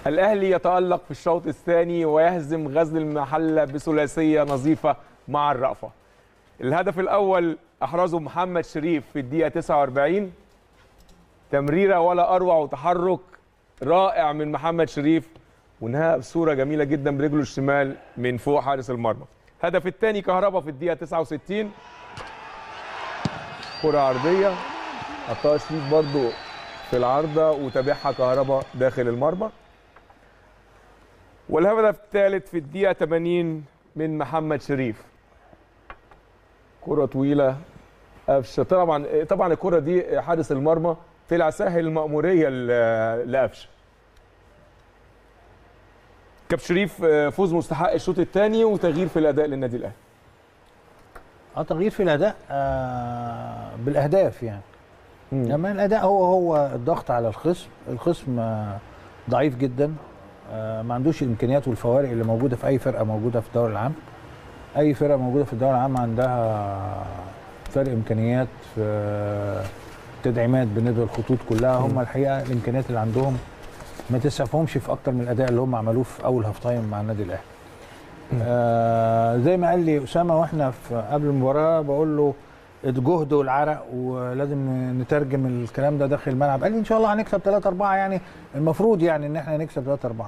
الاهلي يتالق في الشوط الثاني ويهزم غزل المحله بثلاثيه نظيفه مع الرأفه الهدف الاول احرزه محمد شريف في الدقيقه 49 تمريره ولا اروع وتحرك رائع من محمد شريف ونهاء بصوره جميله جدا برجله الشمال من فوق حارس المرمى الهدف الثاني كهربا في الدقيقه 69 كره عرضيه حطها شريف برضو في العارضه وتابعها كهربا داخل المرمى والهدف الثالث في الدقيقه 80 من محمد شريف كره طويله قفشه طبعا طبعا الكره دي حارس المرمى طلع سهل المأموريه ل- لقفشه كابتن شريف آه، فوز مستحق الشوط الثاني وتغيير في الاداء للنادي الاهلي اه تغيير في الاداء آه بالاهداف يعني لما الاداء هو هو الضغط على الخصم الخصم آه ضعيف جدا آه ما عندوش الامكانيات والفوارق اللي موجوده في اي فرقه موجوده في الدوري العام اي فرقه موجوده في الدوري العام عندها فرق امكانيات في تدعيمات بالنسبه للخطوط كلها هم الحقيقه الامكانيات اللي عندهم ما تسعفهمش في اكتر من الاداء اللي هم عملوه في اول هاف تايم مع النادي الاهلي آه زي ما قال لي اسامه واحنا في قبل المباراه بقول له الجهد والعرق ولازم نترجم الكلام ده داخل الملعب قال لي ان شاء الله هنكسب 3 4 يعني المفروض يعني ان احنا نكسب 3 4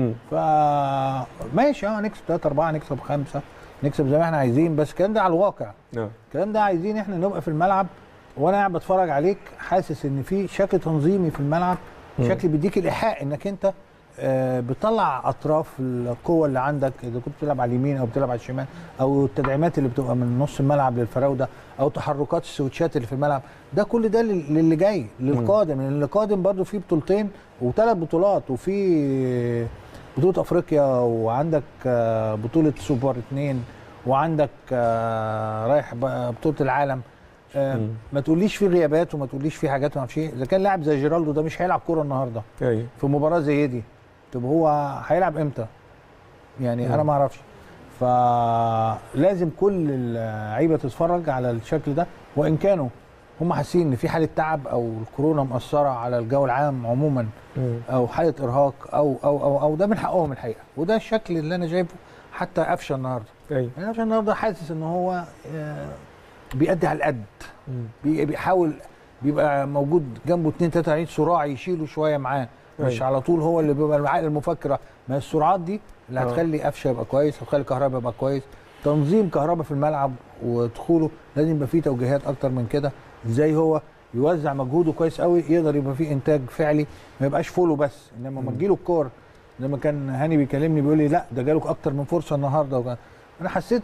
فماشي اه نكسب 3 4 نكسب 5 نكسب زي ما احنا عايزين بس الكلام ده على الواقع نعم الكلام ده عايزين احنا نبقى في الملعب وانا قاعد بتفرج عليك حاسس ان في شكل تنظيمي في الملعب شكل بيديك الايحاء انك انت آه، بتطلع اطراف القوه اللي عندك اذا كنت بتلعب على اليمين او بتلعب على الشمال او التدعيمات اللي بتبقى من نص الملعب للفراوده او تحركات السويتشات اللي في الملعب ده كل ده لل- للي جاي للقادم لان اللي قادم برضه فيه بطولتين وثلاث بطولات وفي بطوله افريقيا وعندك آه، بطوله سوبر اثنين وعندك آه، رايح بقى بطوله العالم آه، ما تقوليش في غيابات وما تقوليش في حاجات ما اعرفش ايه اذا كان لاعب زي جيرالدو ده مش هيلعب كوره النهارده ايوه في مباراه زي دي طب هو هيلعب امتى يعني انا ما اعرفش فلازم كل اللعيبه تتفرج على الشكل ده وان كانوا هم حاسين ان في حاله تعب او الكورونا مأثره على الجو العام عموما او حاله ارهاق او او او, أو ده من حقهم الحقيقه وده الشكل اللي انا شايفه حتى قفشه النهارده ايوه يعني قفشه النهارده حاسس ان هو آه، بيأدي على القد بي- بيحاول بيبقى موجود جنبه اثنين ثلاثه لعيب صراع يشيله شويه معاه مش أيوة. على طول هو اللي بيبقى العقل المفكره ما هي السرعات دي اللي آه. هتخلي قفشه يبقى كويس هتخلي كهربا يبقى كويس تنظيم كهربا في الملعب ودخوله لازم يبقى فيه توجيهات اكتر من كده ازاي هو يوزع مجهوده كويس قوي يقدر يبقى فيه انتاج فعلي ما يبقاش فولو بس انما ما تجيله الكور لما كان هاني بيكلمني بيقول لي لا ده جاله اكتر من فرصه النهارده وكان انا حسيت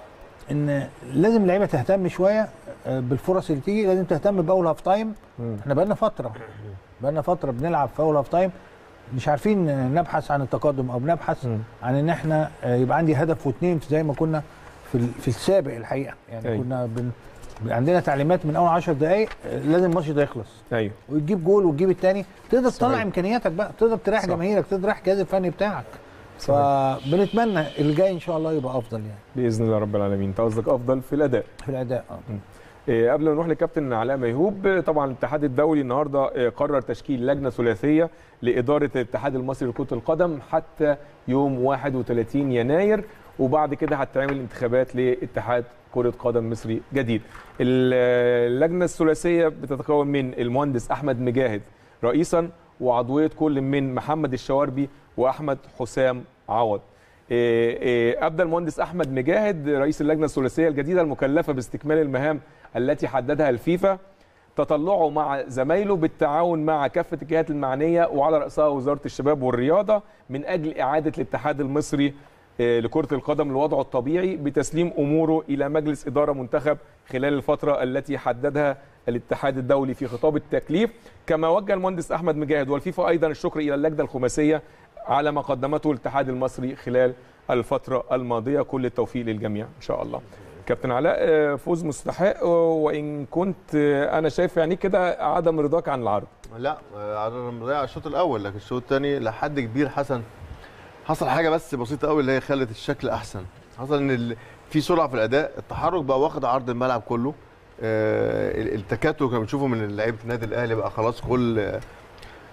ان لازم اللعيبه تهتم شويه آه، بالفرص اللي تيجي لازم تهتم باول هاف تايم احنا بقالنا فتره بقالنا فتره بنلعب في اول هاف تايم مش عارفين آه، نبحث عن التقدم او بنبحث مم. عن ان احنا آه، يبقى عندي هدف واثنين زي ما كنا في ال- في السابق الحقيقه يعني أيوة. كنا بن عندنا تعليمات من اول 10 دقائق آه، لازم الماتش ده يخلص ايوه وتجيب جول وتجيب الثاني تقدر تطلع صحيح. امكانياتك بقى تقدر تريح صح. جماهيرك تقدر تريح الجهاز الفني بتاعك صحيح. فبنتمنى الجاي ان شاء الله يبقى افضل يعني باذن الله رب العالمين انت قصدك افضل في الاداء في الاداء اه إيه، قبل ما نروح لكابتن علاء ميهوب آه، طبعا الاتحاد الدولي النهارده آه، قرر تشكيل لجنه ثلاثيه لاداره الاتحاد المصري لكره القدم حتى يوم 31 يناير وبعد كده هتتعمل انتخابات لاتحاد كره قدم مصري جديد. ال- اللجنه الثلاثيه بتتكون من المهندس احمد مجاهد رئيسا وعضويه كل من محمد الشواربي واحمد حسام عوض. إيه، إيه، ابدا المهندس احمد مجاهد رئيس اللجنه الثلاثيه الجديده المكلفه باستكمال المهام التي حددها الفيفا تطلعه مع زمايله بالتعاون مع كافه الجهات المعنيه وعلى راسها وزاره الشباب والرياضه من اجل اعاده الاتحاد المصري آه، لكره القدم لوضعه الطبيعي بتسليم اموره الى مجلس اداره منتخب خلال الفتره التي حددها الاتحاد الدولي في خطاب التكليف كما وجه المهندس احمد مجاهد والفيفا ايضا الشكر الى اللجنه الخماسيه على ما قدمته الاتحاد المصري خلال الفتره الماضيه كل التوفيق للجميع ان شاء الله كابتن علاء آه، فوز مستحق آه، وان كنت آه، انا شايف يعني كده عدم رضاك عن العرض لا آه، على المضيع على الشوط الاول لكن الشوط الثاني لحد كبير حسن حصل حاجه بس بسيطه قوي اللي هي خلت الشكل احسن حصل ان ال... في سرعه في الاداء التحرك بقى واخد عرض الملعب كله آه ال- التكاتك اللي بنشوفه من لعيبه النادي الاهلي بقى خلاص كل آه،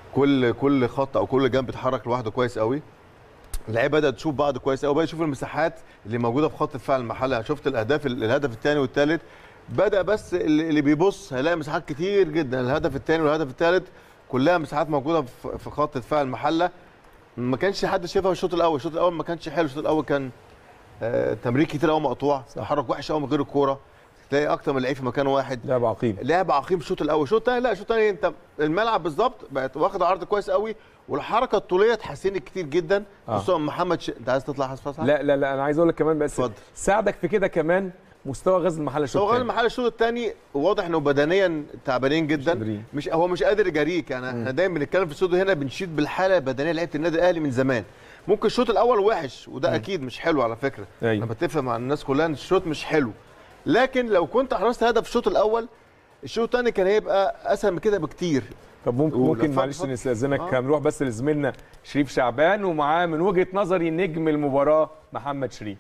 كل كل خط او كل جنب بيتحرك لوحده كويس قوي اللعيبه بدات تشوف بعض كويس قوي بدات تشوف المساحات اللي موجوده في خط دفاع المحله شفت الاهداف الهدف الثاني والثالث بدا بس اللي اللي بيبص هيلاقي مساحات كتير جدا الهدف الثاني والهدف الثالث كلها مساحات موجوده في في خط دفاع المحله ما كانش حد شايفها في الشوط الاول الشوط الاول ما كانش حلو الشوط الاول كان آه تمرير كتير قوي مقطوع تحرك وحش قوي من غير الكوره تلاقي اكتر من لعيب في مكان واحد لعب عقيم لعب عقيم الشوط الاول الشوط الثاني لا الشوط الثاني انت الملعب بالظبط بقت واخد عرض كويس قوي والحركه الطوليه اتحسنت كتير جدا آه. خصوصا محمد ش... انت عايز تطلع حسب فصل لا لا لا انا عايز اقول لك كمان بس اتفضل. ساعدك في كده كمان مستوى غزل المحله الشوط هو غير الثاني المحل الشوط الثاني واضح انه بدنيا تعبانين جدا قادرين. مش هو مش قادر يجاريك يعني احنا دايما بنتكلم في الصوت هنا بنشيد بالحاله البدنيه لعيبه النادي الاهلي من زمان ممكن الشوط الاول وحش وده اكيد مش حلو على فكره أيوة. انا بتفق مع الناس كلها ان الشوط مش حلو لكن لو كنت حرزت هدف الشوط الاول الشوط الثاني كان هيبقى اسهل من كده بكتير طب ممكن قول. ممكن اتفضل، معلش اتفضل. نستاذنك آه. هنروح بس لزميلنا شريف شعبان ومعاه من وجهه نظري نجم المباراه محمد شريف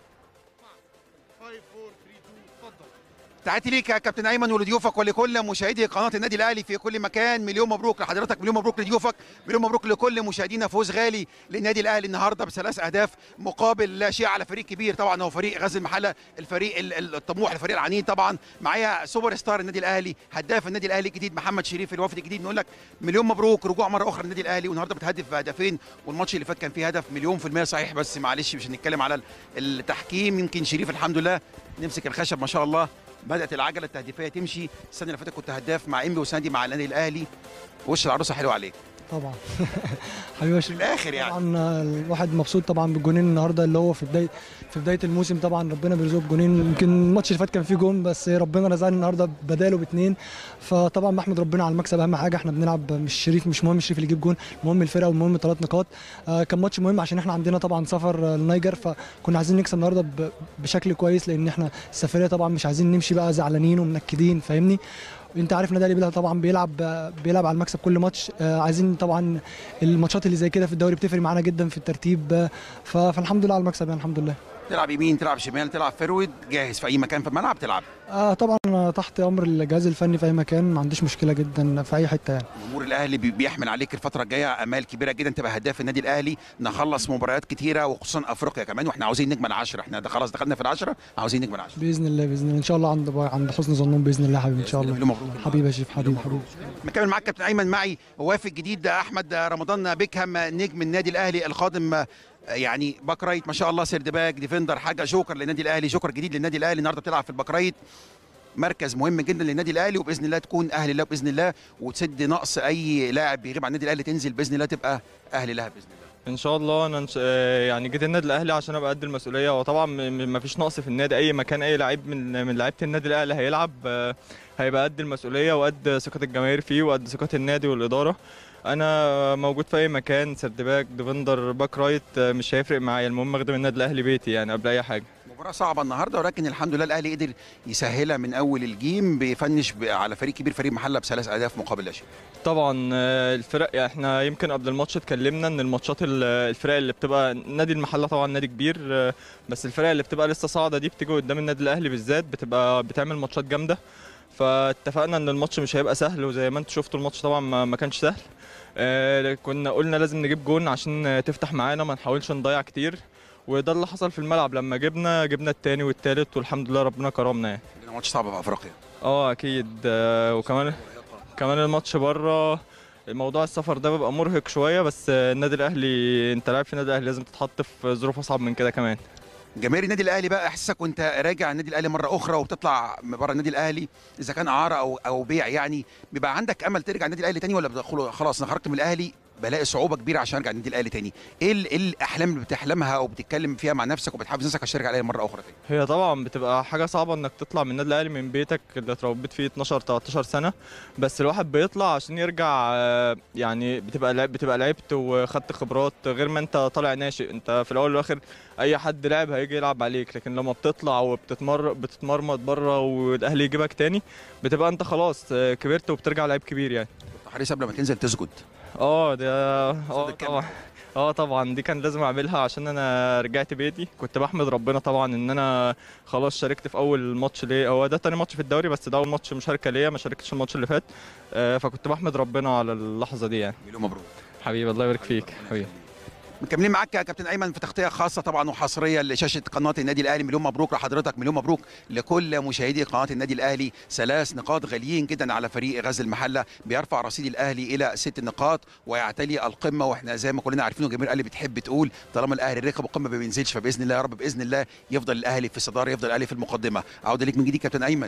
تحياتي ليك يا كابتن ايمن ولضيوفك ولكل مشاهدي قناه النادي الاهلي في كل مكان مليون مبروك لحضرتك مليون مبروك لضيوفك مليون مبروك لكل مشاهدينا فوز غالي للنادي الاهلي النهارده بثلاث اهداف مقابل لا شيء على فريق كبير طبعا هو فريق غزل المحله الفريق ال- ال- الطموح الفريق العنيد طبعا معايا سوبر ستار النادي الاهلي هداف النادي الاهلي الجديد محمد شريف الوافد الجديد نقول لك مليون مبروك رجوع مره اخرى النادي الاهلي والنهارده بتهدف بهدفين والماتش اللي فات كان فيه هدف مليون في المية صحيح بس معلش مش هنتكلم على ال- التحكيم يمكن شريف الحمد لله نمسك الخشب ما شاء الله بدات العجله التهديفيه تمشي السنه اللي فاتت كنت هداف مع انبي والسنه دي مع النادي الاهلي وش العروسه حلو عليك طبعا حبيبي يا في الاخر يعني طبعا الواحد مبسوط طبعا بالجونين النهارده اللي هو في بدايه في بدايه الموسم طبعا ربنا بيرزقه بجونين يمكن الماتش اللي فات كان فيه جون بس ربنا رزقني النهارده بداله باثنين فطبعا بحمد ربنا على المكسب اهم حاجه احنا بنلعب مش شريف مش مهم شريف اللي يجيب جون المهم الفرقه والمهم ثلاث نقاط آه كان ماتش مهم عشان احنا عندنا طبعا سفر آه، النيجر فكنا عايزين نكسب النهارده ب- بشكل كويس لان احنا السفريه طبعا مش عايزين نمشي بقى زعلانين ومنكدين فاهمني انت عارف النادي الاهلي طبعا بيلعب بيلعب على المكسب كل ماتش آه، عايزين طبعا الماتشات اللي زي كده في الدوري بتفرق معانا جدا في الترتيب آه، ف- فالحمد لله على المكسب يعني الحمد لله تلعب يمين تلعب شمال تلعب فرويد جاهز في اي مكان في الملعب تلعب آه طبعا انا تحت امر الجهاز الفني في اي مكان ما عنديش مشكله جدا في اي حته يعني جمهور الاهلي بي- بيحمل عليك الفتره الجايه امال كبيره جدا تبقى هداف النادي الاهلي نخلص مباريات كتيره وخصوصا افريقيا كمان واحنا عاوزين نجمل 10 احنا ده خلاص دخلنا في العشره عاوزين نجمل 10 باذن الله باذن الله ان شاء الله عند عند حسن ظنهم باذن الله حبيبي ان شاء الله مليون مبروك حبيبي يا شريف حبيبي حبيبي مكمل معاك كابتن ايمن معي وافد جديد احمد رمضان بيكهام نجم النادي الاهلي القادم يعني باك رايت ما شاء الله سيرد باك ديفندر حاجه جوكر للنادي الاهلي جوكر جديد للنادي الاهلي النهارده بتلعب في الباك رايت مركز مهم جدا للنادي الاهلي وباذن الله تكون اهل الله باذن الله وتسد نقص اي لاعب بيغيب عن النادي الاهلي تنزل باذن الله تبقى اهل لها باذن الله ان شاء الله انا نش... آه، يعني جيت النادي الاهلي عشان ابقى قد المسؤوليه وطبعا ما فيش نقص في النادي اي مكان اي لعيب من من لعيبه النادي الاهلي هيلعب آه، هيبقى قد المسؤوليه وقد ثقه الجماهير فيه وقد ثقه النادي والاداره انا موجود في اي مكان سيرد باك ديفندر باك رايت آه، مش هيفرق معايا المهم اخدم النادي الاهلي بيتي يعني قبل اي حاجه مباراة صعبة النهارده ولكن الحمد لله الاهلي قدر يسهلها من اول الجيم بيفنش ب- على فريق كبير فريق محله بثلاث اهداف مقابل لا شيء. طبعا آه، الفرق يعني احنا يمكن قبل الماتش اتكلمنا ان الماتشات ال- الفرق اللي بتبقى نادي المحله طبعا نادي كبير آه، بس الفرق اللي بتبقى لسه صاعده دي بتيجي قدام النادي الاهلي بالذات بتبقى بتعمل ماتشات جامده فاتفقنا ان الماتش مش هيبقى سهل وزي ما انتم شفتوا الماتش طبعا ما ما كانش سهل آه، كنا قلنا لازم نجيب جون عشان آه، تفتح معانا ما نحاولش نضيع كتير وده اللي حصل في الملعب لما جبنا جبنا التاني والتالت والحمد لله ربنا كرمنا يعني عندنا ماتش صعب في افريقيا. اه اكيد آه، وكمان كمان الماتش بره الموضوع السفر ده بيبقى مرهق شويه بس آه، النادي الاهلي انت لاعب في النادي الاهلي لازم تتحط في ظروف اصعب من كده كمان جماهير النادي الاهلي بقى احساسك وانت راجع النادي الاهلي مره اخرى وبتطلع من بره النادي الاهلي اذا كان اعاره او او بيع يعني بيبقى عندك امل ترجع النادي الاهلي تاني ولا بتدخل خلاص انا خرجت من الاهلي بلاقي صعوبه كبيره عشان ارجع النادي الاهلي تاني ايه ال- إيه الاحلام اللي بتحلمها او بتتكلم فيها مع نفسك وبتحافظ نفسك عشان ترجع الاهلي مره اخرى تاني هي طبعا بتبقى حاجه صعبه انك تطلع من النادي الاهلي من بيتك اللي اتربيت فيه 12 13 سنه بس الواحد بيطلع عشان يرجع آه، يعني بتبقى لعب بتبقى لعبت وخدت خبرات غير ما انت طالع ناشئ انت في الاول والاخر اي حد لاعب هيجي يلعب عليك لكن لما بتطلع وبتتمر بتتمرمط بره والاهلي يجيبك تاني بتبقى انت خلاص آه، كبرت وبترجع لعيب كبير يعني كنت حريص قبل ما تنزل تسجد اه ده اه صدق كام؟ طبعا اه طبعا دي كان لازم اعملها عشان انا رجعت بيتي كنت بحمد ربنا طبعا ان انا خلاص شاركت في اول ماتش ليا هو ده تاني ماتش في الدوري بس ده اول ماتش مشاركه ليا ما شاركتش الماتش اللي فات آه، فكنت بحمد ربنا على اللحظه دي يعني مليون مبروك حبيبي الله يبارك فيك حبيبي مكملين معاك يا كابتن ايمن في تغطيه خاصه طبعا وحصريه لشاشه قناه النادي الاهلي مليون مبروك لحضرتك مليون مبروك لكل مشاهدي قناه النادي الاهلي ثلاث نقاط غاليين جدا على فريق غزل المحله بيرفع رصيد الاهلي الى ست نقاط ويعتلي القمه واحنا زي ما كلنا عارفين وجماهير الاهلي بتحب تقول طالما الاهلي ركب القمه ما بينزلش فباذن الله يا رب باذن الله يفضل الاهلي في الصداره يفضل الاهلي في المقدمه عوده ليك من جديد كابتن ايمن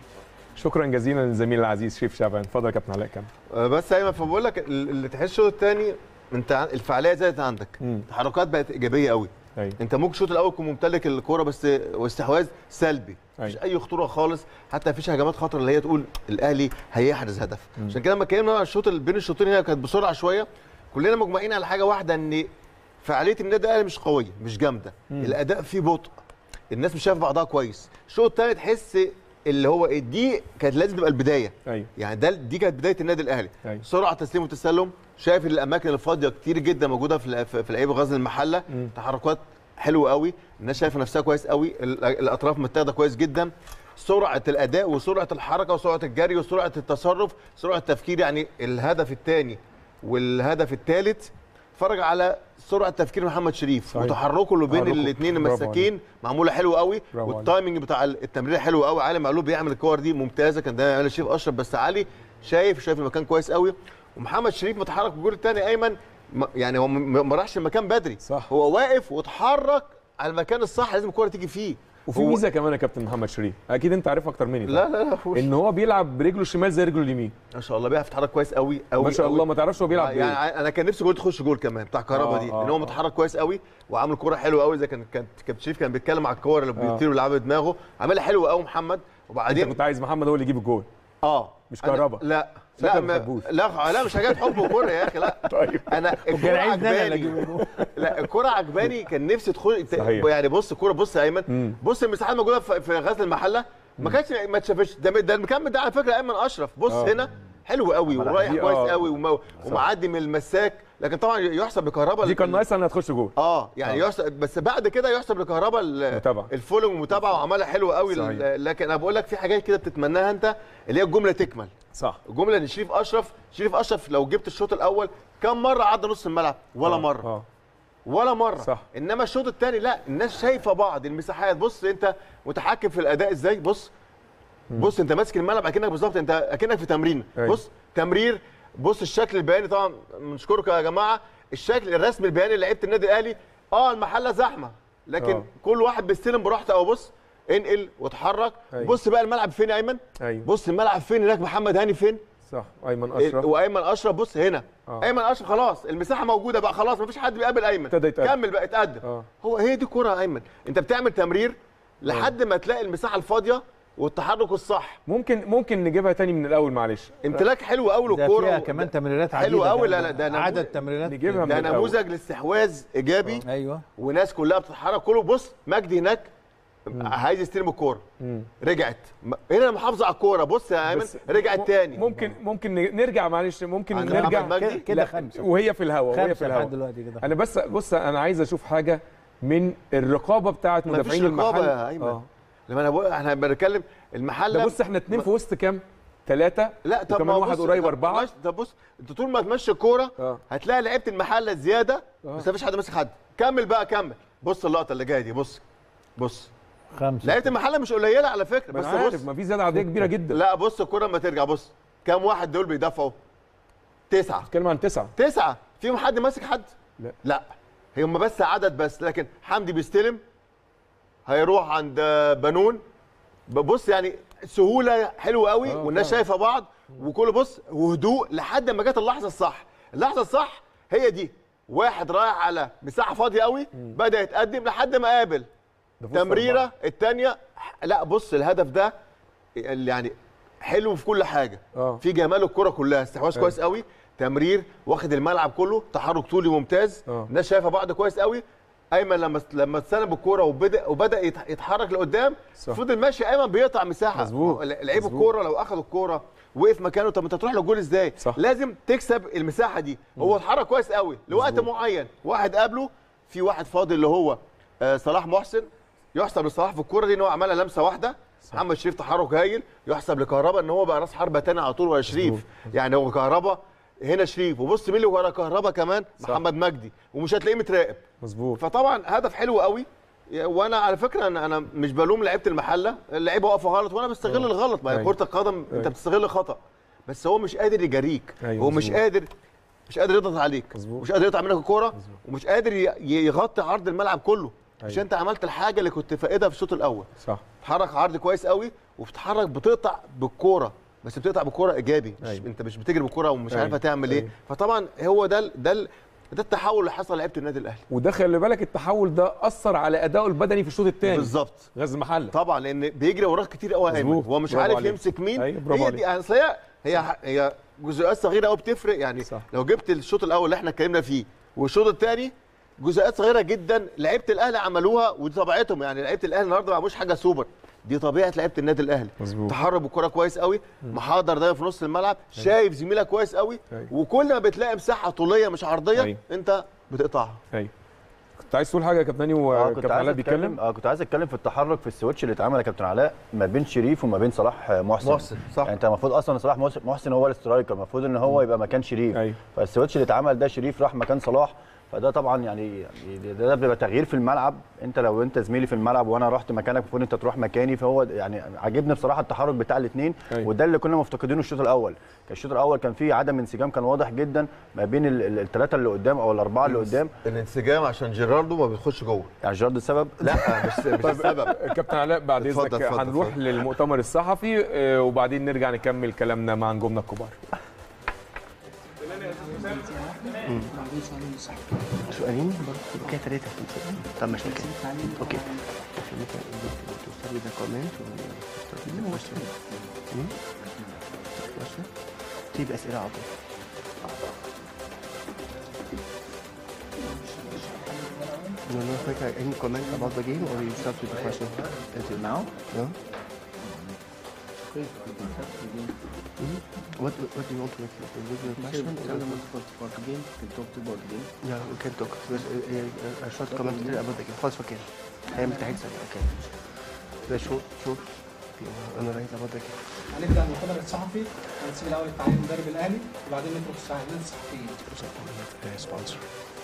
شكرا جزيلا للزميل العزيز شريف شعبان اتفضل يا كابتن علاء كمل آه، بس ايمن فبقول لك ال- اللي تحس الشوط الثاني انت ع- الفعاليه زادت عندك مم. التحركات بقت ايجابيه قوي ايوه انت ممكن الشوط الاول تكون ممتلك الكوره بس واستحواذ سلبي مفيش أيوة. اي خطوره خالص حتى مفيش هجمات خطره اللي هي تقول الاهلي هيحرز هدف عشان كده لما اتكلمنا عن الشوط اللي بين الشوطين هي كانت بسرعه شويه كلنا مجمعين على حاجه واحده ان فعاليه النادي الاهلي مش قويه مش جامده الاداء فيه بطء الناس مش شايفه بعضها كويس الشوط الثاني تحس اللي هو ايه دي كانت لازم تبقى البدايه ايوه يعني ده دي كانت بدايه النادي الاهلي أيوة. سرعه تسليم وتسلم شايف الاماكن الفاضيه كتير جدا موجوده في في في لعيبه غزل المحله مم. تحركات حلوه قوي الناس شايفه نفسها كويس قوي ال- الاطراف متاخده كويس جدا سرعه الاداء وسرعه الحركه وسرعه الجري وسرعه التصرف سرعه التفكير يعني الهدف الثاني والهدف الثالث اتفرج على سرعه تفكير محمد شريف صحيح. وتحركه اللي بين تحركه. الاثنين برافو المساكين معموله حلوه قوي برافو عليك. والتايمنج بتاع التمرير حلو قوي علي معلول بيعمل الكور دي ممتازه كان ده يعملها شريف اشرف بس علي شايف شايف المكان كويس قوي ومحمد شريف متحرك بالجول الثاني ايمن م- يعني هو م- ما راحش المكان بدري صح. هو واقف واتحرك على المكان الصح لازم الكوره تيجي فيه وفي هو- ميزه كمان يا كابتن محمد شريف اكيد انت عارف اكتر مني لا لا لا هو- ان هو بيلعب برجله الشمال زي رجله اليمين ما شاء الله بيعرف يتحرك كويس قوي قوي ما شاء قوي. الله ما تعرفش هو بيلعب بايه يعني انا كان نفسي جول تخش جول كمان بتاع كهربا آه، دي آه، ان هو آه. متحرك كويس قوي وعامل كوره حلوه قوي زي كان كان كابتن شريف كان بيتكلم على الكور اللي آه. بيطير ويلعبها بدماغه عاملها حلوه قوي محمد انت وبعدين كنت عايز محمد هو اللي يجيب الجول اه مش أنا- كهربا. لا شكلك لا ما ما بتحبوش. لا لا مش حاجات حب وكوره يا اخي لا طيب انا كان الكوره عايزني انا اللي اجيب عجباني الجول. لا الكوره عجباني كان نفسي تدخل صحيح. يعني بص الكوره بص يا ايمن مم. بص المساحات موجوده في في غزل المحله ما كانتش ما اتشافتش ده ده المكمل ده على فكره ايمن اشرف بص آه. هنا حلو قوي ورايح دي كويس آه. قوي وما- ومعدي من المساك لكن طبعا يحسب لكهربا دي كان ناقصها انها تخش جول اه يعني آه. يحسب بس بعد كده يحسب لكهربا ال- متابعة. الفولو والمتابعه وعملها حلوه قوي صحيح. ال- لكن انا بقول لك في حاجات كده بتتمناها انت اللي هي الجمله تكمل صح الجمله ان شريف اشرف شريف اشرف لو جبت الشوط الاول كم مره عدى نص الملعب ولا آه، مره اه ولا مره صح. انما الشوط الثاني لا الناس شايفه بعض المساحات بص انت متحكم في الاداء ازاي بص بص انت ماسك الملعب اكنك بالظبط انت اكنك في تمرين أيوة. بص تمرير بص الشكل البياني طبعا بنشكركم يا جماعه الشكل الرسم البياني لعيبه النادي الاهلي اه المحله زحمه لكن آه. كل واحد بيستلم براحته او بص انقل واتحرك أيوة. بص بقى الملعب فين يا ايمن ايوه بص الملعب فين هناك محمد هاني فين صح ايمن اشرف وايمن اشرف بص هنا آه. ايمن اشرف خلاص المساحه موجوده بقى خلاص مفيش حد بيقابل ايمن ابتدى يتقدم. كمل بقى اتقدم اه هو هي دي كرة يا ايمن انت بتعمل تمرير لحد ما تلاقي المساحه الفاضيه والتحرك الصح ممكن ممكن نجيبها تاني من الاول معلش امتلاك حلو قوي ده للكوره فيها كمان تمريرات عديده حلو قوي كمان. لا لا ده نموذج- عدد تمريرات نجيبها من ده الأول. نموذج لاستحواذ ايجابي ايوه وناس كلها بتتحرك كله بص مجدي هناك عايز يستلم الكوره مم. رجعت م- هنا محافظه على الكوره بص يا ايمن بس رجعت م- تاني ممكن ممكن ن- نرجع معلش ممكن عند نرجع محمد مجدي؟ كده- كده لا، خمسة. وهي في الهواء وهي في خمسه لحد الهواء دلوقتي كده انا بس بص انا عايز اشوف حاجه من الرقابه بتاعه مفيش مدافعين رقابة المحل يا أيمن. آه. لما انا بقول احنا بنتكلم المحل ده بص احنا اتنين في وسط كام؟ ثلاثة لا طب وكمان ما هو واحد بص- قريب طب أربعة ماشي، طب بص انت طول ما تمشي الكوره اه هتلاقي لعيبه المحله زياده آه. بس مفيش حد ماسك حد كمل بقى كمل بص اللقطه اللي جايه دي بص بص خمسه لعيبه المحله مش قليله على فكره بس بس عارف بص ما في زيادة عادية كبيرة جدا لا بص الكوره لما ترجع بص كام واحد دول بيدافعوا تسعه بتكلم عن تسعة تسعه فيهم حد ماسك حد لا. لا هم بس عدد بس لكن حمدي بيستلم هيروح عند بنون بص يعني سهوله حلوه قوي آه، والناس فعلا. شايفه بعض وكل بص وهدوء لحد ما جت اللحظه الصح اللحظه الصح هي دي واحد رايح على مساحه فاضيه قوي بدا يتقدم لحد ما قابل ده في وسط تمريره أربعة. الثانيه لا بص الهدف ده يعني حلو في كل حاجه اه في جمال الكره كلها استحواذ أيوة. كويس قوي تمرير واخد الملعب كله تحرك طولي ممتاز آه. الناس شايفه بعض كويس قوي ايمن لما لما استلم بالكوره وبدا وبدا يتح- يتحرك لقدام صح. فضل ماشي ايمن بيقطع مساحه مظبوط. لعيب مظبوط. الكوره لو اخذ الكوره وقف مكانه طب انت تروح للجول ازاي صح. لازم تكسب المساحه دي هو اتحرك كويس قوي لوقت مظبوط. معين واحد قابله في واحد فاضي اللي هو آه، صلاح محسن يحسب لصلاح في الكوره دي ان هو عملها لمسه واحده محمد شريف تحرك هايل يحسب لكهربا ان هو بقى راس حربه تاني على طول وهو شريف يعني هو كهربا هنا شريف وبص مين اللي ورا كهربا كمان صح. محمد مجدي ومش هتلاقيه متراقب مظبوط فطبعا هدف حلو قوي وانا على فكره انا انا مش بلوم لعيبه المحله اللعيبه واقفه غلط وانا بستغل الغلط ما هي أيوة. كره القدم انت أيوة. بتستغل خطا بس هو مش قادر يجاريك أيوة هو مش مظبوط. قادر مش قادر يضغط عليك مظبوط. مش قادر يقطع منك الكوره ومش قادر ي- يغطي عرض الملعب كله عشان أيوة. انت عملت الحاجه اللي كنت فاقدها في الشوط الاول صح بتتحرك عرض كويس قوي وبتتحرك بتقطع بالكوره بس بتقطع بالكوره ايجابي مش أيوة. انت مش بتجري بالكوره ومش أيوة. عارف هتعمل ايه أيوة. فطبعا هو ده ال- ده ال- ده التحول اللي حصل لعيبه النادي الاهلي وده خلي بالك التحول ده اثر على ادائه البدني في الشوط الثاني بالظبط غزل المحله طبعا لان بيجري وراك كتير قوي يا ايمن مظبوط. هو مش برافو عارف عليك. يمسك مين أيوة، برافو هي عليك. دي اصل هي هي هي جزئيات صغيره قوي بتفرق يعني صح. لو جبت الشوط الاول اللي احنا اتكلمنا فيه والشوط الثاني جزئيات صغيره جدا لعيبه الاهلي عملوها ودي طبيعتهم يعني لعيبه الاهلي النهارده ما عملوش حاجه سوبر دي طبيعه لعيبه النادي الاهلي مظبوط. تحرك بالكره كويس قوي محاضر دايما في نص الملعب شايف زميلك كويس قوي أيوة. وكل ما بتلاقي مساحه طوليه مش عرضيه أيوة. انت بتقطعها ايوه كنت عايز تقول حاجه يا كابتن هاني اه كنت وكابتن عايز علاء اتكلم بيتكلم اه كنت عايز اتكلم في التحرك في السويتش اللي اتعمل يا كابتن علاء ما بين شريف وما بين صلاح محسن محسن، صح. يعني انت المفروض اصلا صلاح محسن- محسن هو الاسترايكر المفروض ان هو يبقى مكان شريف أيوة. فالسويتش اللي اتعمل ده شريف راح مكان صلاح فده طبعا يعني يعني ده, ده بيبقى تغيير في الملعب انت لو انت زميلي في الملعب وانا رحت مكانك المفروض انت تروح مكاني فهو يعني عاجبني بصراحه التحرك بتاع الاثنين أيوة. وده اللي كنا مفتقدينه الشوط الاول كان الشوط الاول كان فيه عدم انسجام كان واضح جدا ما بين الثلاثه اللي قدام او الاربعه اللي قدام الانسجام عشان جيراردو ما بيخش جوه يعني جارد السبب لا مش مش السبب كابتن علاء بعد اتفضل، اذنك اتفضل، هنروح اتفضل. للمؤتمر الصحفي آه، وبعدين نرجع نكمل كلامنا مع نجومنا الكبار سؤالين برضه كده ثلاثة طب مش مشكلة اوكي تجيب أسئلة على طول No, no, quick, any comment about the game or you start with the question? Until now? No? What, what, what do you want to make with your question? Tell them about the game, can talk about the game. Yeah, we can talk. There's a, a, a short comment about the game. خلاص فاكر. هيعمل تحليل سريع. اوكي. ده short, short. انا رايت about the game. هنبدا المؤتمر الصحفي هنسيب الاول التعليم المدرب الاهلي وبعدين ندخل في الساعتين الصحفيين sponsor.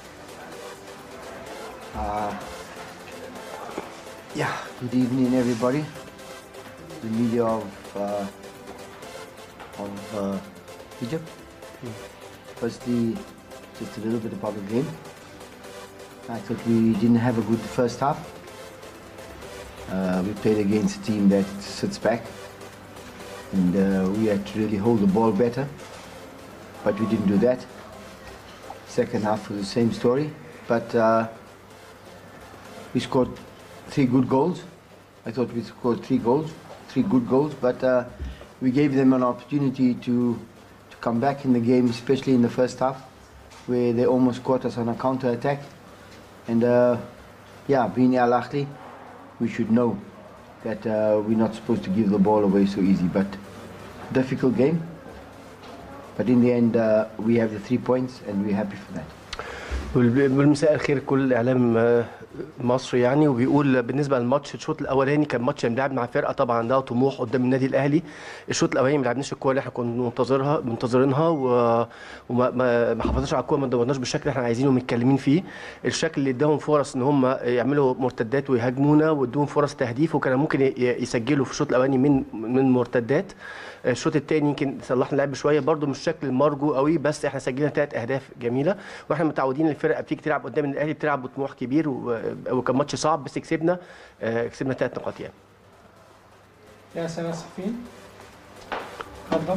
Uh, yeah, good evening, everybody. The media of uh, of uh, Egypt. Firstly, just a little bit about the game. I thought we didn't have a good first half. Uh, we played against a team that sits back, and uh, we had to really hold the ball better, but we didn't do that. Second half was the same story, but uh, we scored three good goals. I thought we scored three goals, three good goals, but uh, we gave them an opportunity to, to come back in the game, especially in the first half, where they almost caught us on a counter attack. And uh, yeah, being Al Ahly, we should know that uh, we're not supposed to give the ball away so easy. But difficult game. But in the end, uh, we have the three points, and we're happy for that. بالمساء الخير كل اعلام آه، مصر يعني وبيقول بالنسبه للماتش الشوط الاولاني كان ماتش بنلعب مع فرقه طبعا عندها طموح قدام النادي الاهلي الشوط الاولاني ما لعبناش الكوره اللي احنا كنا منتظرها منتظرينها و- وما ما ما حافظناش على الكوره ما دورناش بالشكل اللي احنا عايزينه ومتكلمين فيه الشكل اللي اداهم فرص ان هم يعملوا مرتدات ويهاجمونا وادوهم فرص تهديف وكان ممكن ي- يسجلوا في الشوط الاولاني من من مرتدات الشوط الثاني يمكن صلحنا اللعب شويه برده مش الشكل المرجو قوي بس احنا سجلنا ثلاث اهداف جميله واحنا متعودين الفرقه بتيجي تلعب قدام الاهلي بتلعب بطموح كبير و- وكان ماتش صعب بس كسبنا آه، كسبنا ثلاث نقاط يعني يا اسئله الصحفيين اتفضل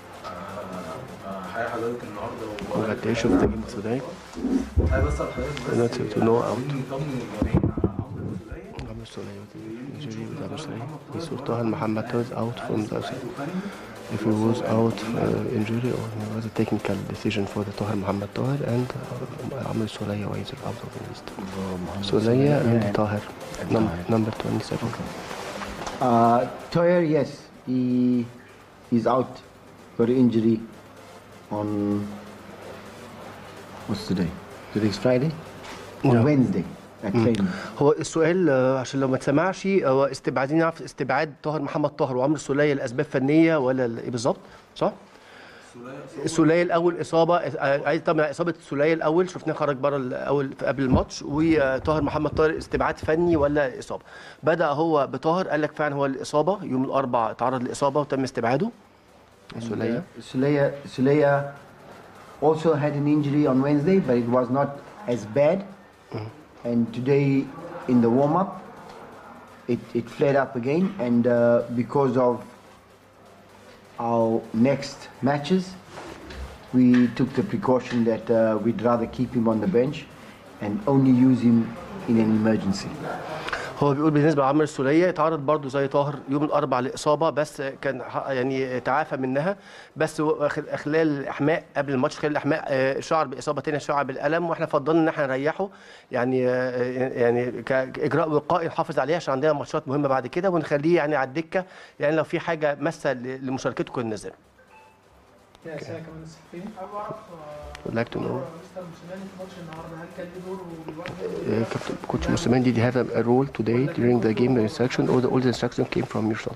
حقيقة حضرتك النهارده congratulations the game today عايز اسال حضرتك not to, to know out نطمن الجماهير عمرو السولية injury with عمرو السولية we saw Tohan Mohammed was out from the if he was out uh, injury or it was a technical decision for the Tahir Muhammad Tahir and uh, Amr Solaya was out of the list. Solaya and Tahir, num- number 27. Uh, Toyer, yes, he he's out for injury on what's today? Today's Friday. On Yeah. Wednesday at training. هو السؤال آه، عشان لو ما اتسمعش هو استبعاد عايزين نعرف استبعاد طاهر محمد طاهر وعمرو السوليه لاسباب فنيه ولا ال- ايه بالظبط صح؟ السوليه الاول اصابه آه، عايز طبعا اصابه السوليه الاول شفناه خرج بره الاول في- قبل الماتش وطاهر محمد طاهر استبعاد فني ولا اصابه بدا هو بطاهر قال لك فعلا هو الاصابه يوم الاربعاء تعرض لاصابه وتم استبعاده السوليه Sulaya, Sulaya also had an injury on Wednesday, but it was not as bad. And today in the warm up, it, it flared up again. And uh, because of our next matches, we took the precaution that uh, we'd rather keep him on the bench and only use him in an emergency. هو بيقول بالنسبه لعمرو السوليه اتعرض برضه زي طاهر يوم الاربعاء لاصابه بس كان ح- يعني تعافى منها بس هو خل- خلال الاحماء قبل الماتش خلال الاحماء آه، شعر باصابه تانية شعر بالالم واحنا فضلنا ان احنا نريحه يعني آه، يعني كاجراء وقائي نحافظ عليه عشان عندنا ماتشات مهمه بعد كده ونخليه يعني على الدكه يعني لو في حاجه ماسه ل- لمشاركته كنا ننزله يا اسئله كمان الصحفيين Would like to know مستر موسيماني في ماتش النهارده هل كان ليه دور uh, Captain Coach Musamman, did you have a, a role today during the game the instruction or the, all the instruction came from yourself?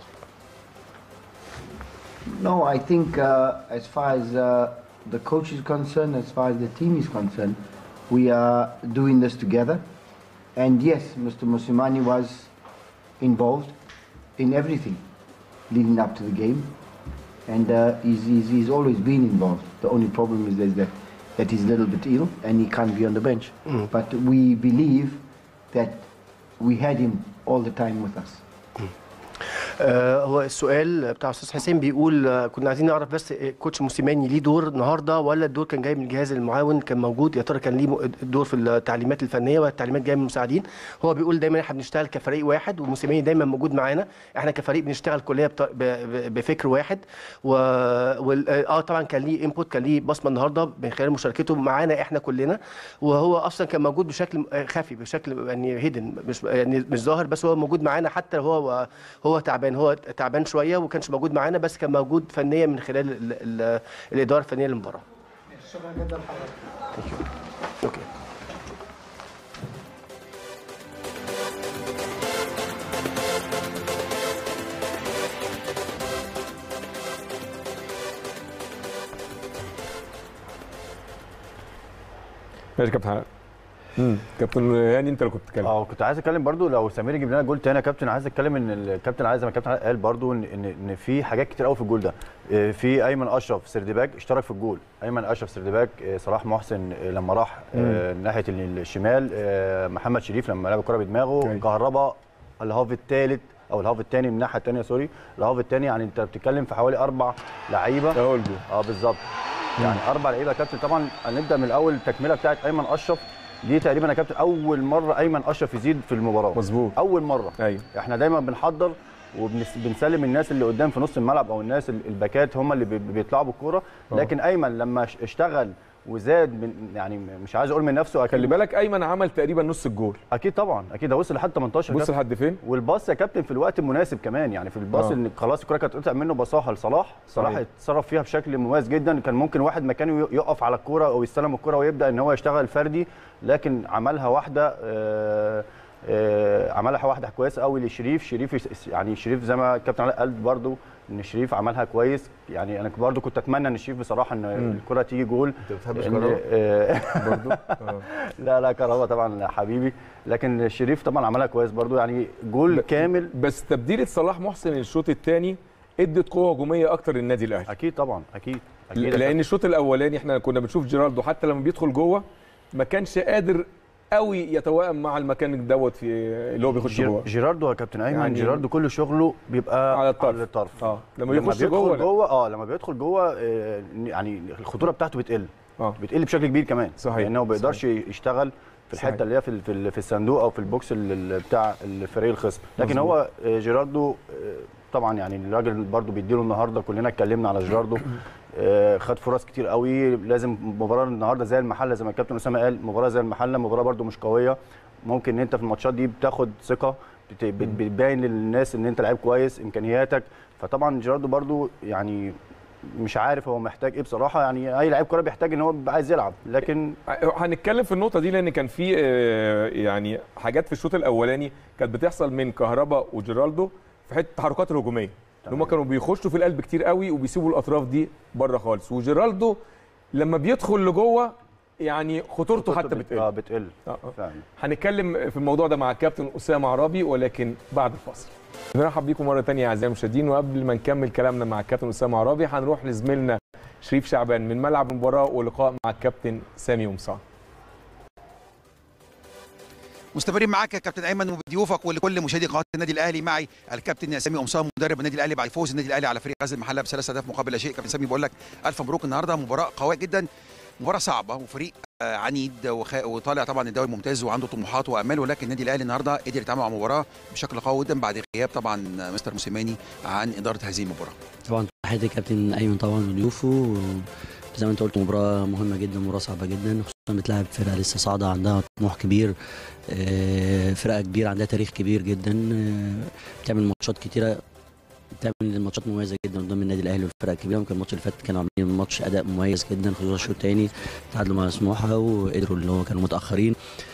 No, I think uh, as far as uh, the coach is concerned, as far as the team is concerned, we are doing this together. And yes, Mr. Musimani was involved in everything leading up to the game. And uh, he's, he's, he's always been involved. The only problem is there's that, that he's a little bit ill and he can't be on the bench. But we believe that we had him all the time with us. آه، هو السؤال بتاع استاذ حسين بيقول آه، كنا عايزين نعرف بس آه، كوتش موسيماني ليه دور النهارده ولا الدور كان جاي من الجهاز المعاون كان موجود يا ترى كان ليه م- دور في التعليمات الفنيه ولا التعليمات جايه من المساعدين هو بيقول دايما احنا بنشتغل كفريق واحد وموسيماني دايما موجود معانا احنا كفريق بنشتغل كليه بط- ب- ب- بفكر واحد و وال- اه طبعا كان ليه انبوت كان ليه بصمه النهارده من خلال مشاركته معانا احنا كلنا وهو اصلا كان موجود بشكل آه، خفي بشكل يعني هيدن مش يعني مش ظاهر بس هو موجود معانا حتى هو هو تعبان هو تعبان شويه وكانش موجود معانا بس كان موجود فنيا من خلال ال ال الاداره الفنيه للمباراه شكرا جدا لحضرتك اوكي ماشي كابتن حلقة. امم كابتن هاني انت اللي كنت بتتكلم اه كنت عايز اتكلم برضو لو سمير يجيب لنا جول تاني يا كابتن عايز اتكلم ان الكابتن عايز زي ما الكابتن قال برضو ان ان إن في حاجات كتير قوي في الجول ده آه، في ايمن اشرف سردباك اشترك في الجول ايمن اشرف سردباك آه، صلاح محسن آه، لما راح آه، ناحيه الشمال آه، محمد شريف لما لعب الكره بدماغه أوكي. كهربا الهاف الثالث او الهاف الثاني من الناحيه الثانيه سوري الهاف الثاني يعني انت بتتكلم في حوالي اربع لعيبه اهو الجول اه بالظبط يعني اربع لعيبه يا كابتن طبعا هنبدا من الاول التكمله بتاعت ايمن اشرف دي تقريبا يا كابتن اول مره ايمن اشرف يزيد في المباراه مظبوط اول مره ايوه احنا دايما بنحضر وبنسلم الناس اللي قدام في نص الملعب او الناس ال- الباكات هم اللي بي- بيطلعوا بالكوره آه. لكن ايمن لما ش- اشتغل وزاد من يعني مش عايز اقول من نفسه اكيد خلي بالك ايمن عمل تقريبا نص الجول اكيد طبعا اكيد ده وصل لحد 18 بص كابتن. لحد فين والباص يا كابتن في الوقت المناسب كمان يعني في الباص آه. ان خلاص الكره كانت قطع منه بصاها لصلاح صلاح صحيح. اتصرف فيها بشكل مميز جدا كان ممكن واحد مكانه يقف على الكوره او يستلم الكوره ويبدا ان هو يشتغل فردي لكن عملها واحده آه آه عملها واحده كويسه قوي لشريف شريف يس- يعني شريف زي ما الكابتن علاء قال برضو ان شريف عملها كويس يعني انا برضو كنت اتمنى ان شريف بصراحه ان الكره تيجي جول انت ما بتحبش إن- كهربا؟ آه، برضو آه. لا لا كهربا طبعا حبيبي لكن شريف طبعا عملها كويس برضو يعني جول كامل بس تبديله صلاح محسن الشوط الثاني ادت قوه هجوميه اكتر للنادي الاهلي اكيد طبعا اكيد اكيد لان الشوط الاولاني احنا كنا بنشوف جيرالدو حتى لما بيدخل جوه ما كانش قادر قوي يتوائم مع المكان دوت في اللي هو بيخش جير- جوه جيراردو يا كابتن ايمن يعني- يعني جيراردو كل شغله بيبقى على الطرف. على الطرف اه لما يخش بيدخل جوه لا. جوه اه لما بيدخل جوه آه، يعني الخطوره بتاعته بتقل اه بتقل بشكل كبير كمان صحيح. لانه ما بيقدرش يشتغل في صحيح. الحته اللي هي في ال- في ال- في الصندوق او في البوكس ال- ال- بتاع الفريق الخصم لكن مظبوط. هو آه، جيراردو آه، طبعا يعني الراجل برضو بيديله النهارده كلنا اتكلمنا على جيراردو آه، خد فرص كتير قوي لازم مباراه النهارده زي المحله زي ما الكابتن اسامه قال مباراه زي المحله مباراه برضو مش قويه ممكن ان انت في الماتشات دي بتاخد ثقه بت- بت- بتبين للناس ان انت لعيب كويس امكانياتك فطبعا جيراردو برضو يعني مش عارف هو محتاج ايه بصراحه يعني اي لعيب كوره بيحتاج ان هو بيبقى عايز يلعب لكن هنتكلم في النقطه دي لان كان في آه، يعني حاجات في الشوط الاولاني كانت بتحصل من كهربا وجيرالدو في حته التحركات الهجوميه هم كانوا بيخشوا في القلب كتير قوي وبيسيبوا الاطراف دي بره خالص وجيرالدو لما بيدخل لجوه يعني خطورته حتى بتقل اه بتقل آه، آه. فعلا هنتكلم في الموضوع ده مع الكابتن اسامه عرابي ولكن بعد الفاصل نرحب بيكم مره تانية اعزائي المشاهدين وقبل ما نكمل كلامنا مع الكابتن اسامه عرابي هنروح لزميلنا شريف شعبان من ملعب المباراه ولقاء مع الكابتن سامي قمصان مستمرين معاك يا كابتن ايمن وبضيوفك ولكل مشاهدي قناه النادي الاهلي معي الكابتن سامي قمصان مدرب النادي الاهلي بعد فوز النادي الاهلي على فريق غزل المحله بثلاث اهداف مقابل لا شيء كابتن سامي بقول لك الف مبروك النهارده مباراه قويه جدا مباراه صعبه وفريق آه، عنيد وخ... وطالع طبعا الدوري الممتاز وعنده طموحات وامال ولكن النادي الاهلي النهارده قدر يتعامل مع المباراه بشكل قوي جدا بعد غياب طبعا مستر موسيماني عن اداره هذه المباراه طبعا تحياتي كابتن ايمن طبعا وضيوفه زي ما انت قلت مباراه مهمه جدا مباراه صعبه جدا خصوصا بتلعب فرقه لسه صاعده عندها طموح كبير آه، فرقه كبيره عندها تاريخ كبير جدا آه، بتعمل ماتشات كتيره بتعمل ماتشات مميزه جدا قدام النادي الاهلي والفرق الكبيره ممكن الماتش اللي فات كانوا عاملين ماتش اداء مميز جدا خصوصا الشوط الثاني تعادلوا مع سموحه وقدروا اللي هو كانوا متاخرين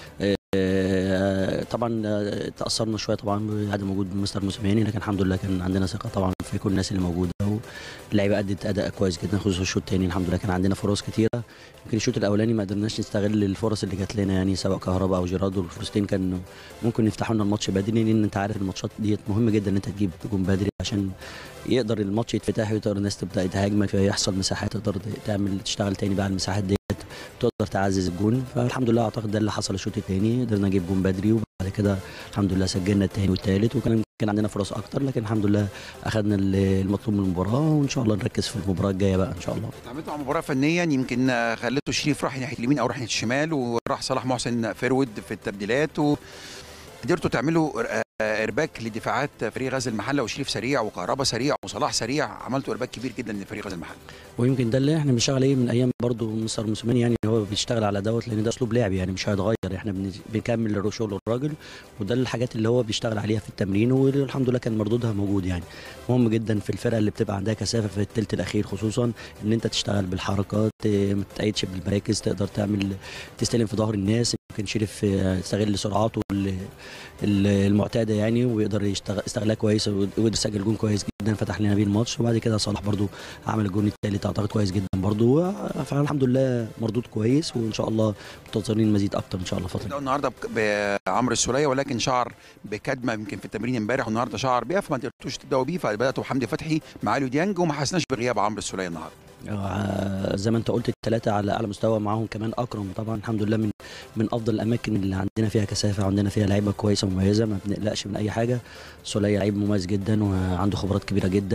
آه، طبعا آه، تاثرنا شويه طبعا بعدم وجود مستر موسيماني لكن الحمد لله كان عندنا ثقه طبعا في كل الناس اللي موجوده واللعيبه ادت اداء كويس جدا خصوصا الشوط الثاني الحمد لله كان عندنا فرص كتيره يمكن الشوط الاولاني ما قدرناش نستغل الفرص اللي جات لنا يعني سواء كهرباء او جيرالدو الفرصتين كان ممكن يفتحوا لنا الماتش بدري لان انت عارف الماتشات ديت مهم جدا ان انت تجيب جون بدري عشان يقدر الماتش يتفتح ويقدر الناس تبدا تهاجمك فيحصل مساحات تقدر تعمل تشتغل تاني بقى على المساحات ديت تقدر تعزز الجون فالحمد لله اعتقد ده اللي حصل الشوط الثاني قدرنا نجيب جون بدري وبعد كده الحمد لله سجلنا الثاني والثالث وكان كان عندنا فرص اكتر لكن الحمد لله اخذنا المطلوب من المباراه وان شاء الله نركز في المباراه الجايه بقى ان شاء الله اتعاملتوا مع مباراه فنيا يمكن آه، خليته شريف راح ناحيه اليمين او راح ناحيه الشمال وراح صلاح محسن فيرود في التبديلات وقدرتوا تعملوا آه، ارباك لدفاعات فريق غزل المحله وشريف سريع وكهربا سريع وصلاح سريع عملتوا ارباك كبير جدا لفريق غزل المحله ويمكن ده اللي احنا بنشتغل عليه من ايام برضو مستر موسيماني يعني هو بيشتغل على دوت لان ده اسلوب لعب يعني مش هيتغير احنا بن- بنكمل شغل الراجل وده الحاجات اللي هو بيشتغل عليها في التمرين والحمد لله كان مردودها موجود يعني مهم جدا في الفرقه اللي بتبقى عندها كثافه في الثلث الاخير خصوصا ان انت تشتغل بالحركات اه، ما تتقيدش بالمراكز تقدر تعمل تستلم في ظهر الناس يمكن شريف اه، يستغل سرعاته ال- ال- المعتاده يعني ويقدر يشتغل استغلها كويس ويقدر يسجل جون كويس جدا فتح لنا بيه الماتش وبعد كده صلاح برضو عمل الجون الثالث اعتقد كويس جدا برضو فالحمد لله مردود كويس وان شاء الله منتظرين مزيد اكتر ان شاء الله الفتره بدأوا النهارده بك- بعمرو السوليه ولكن شعر بكدمه يمكن في التمرين امبارح والنهارده شعر بيها فما قدرتوش تبداوا بيه فبداتوا بحمدي فتحي مع اليو ديانج وما حسناش بغياب عمرو السوليه النهارده آه، زي ما انت قلت الثلاثه على اعلى مستوى معاهم كمان اكرم طبعا الحمد لله من من افضل الاماكن اللي عندنا فيها كثافه عندنا فيها لعيبه كويسه ومميزه ما بنقلقش من اي حاجه سوليه لعيب مميز جدا وعنده خبرات كبيره جدا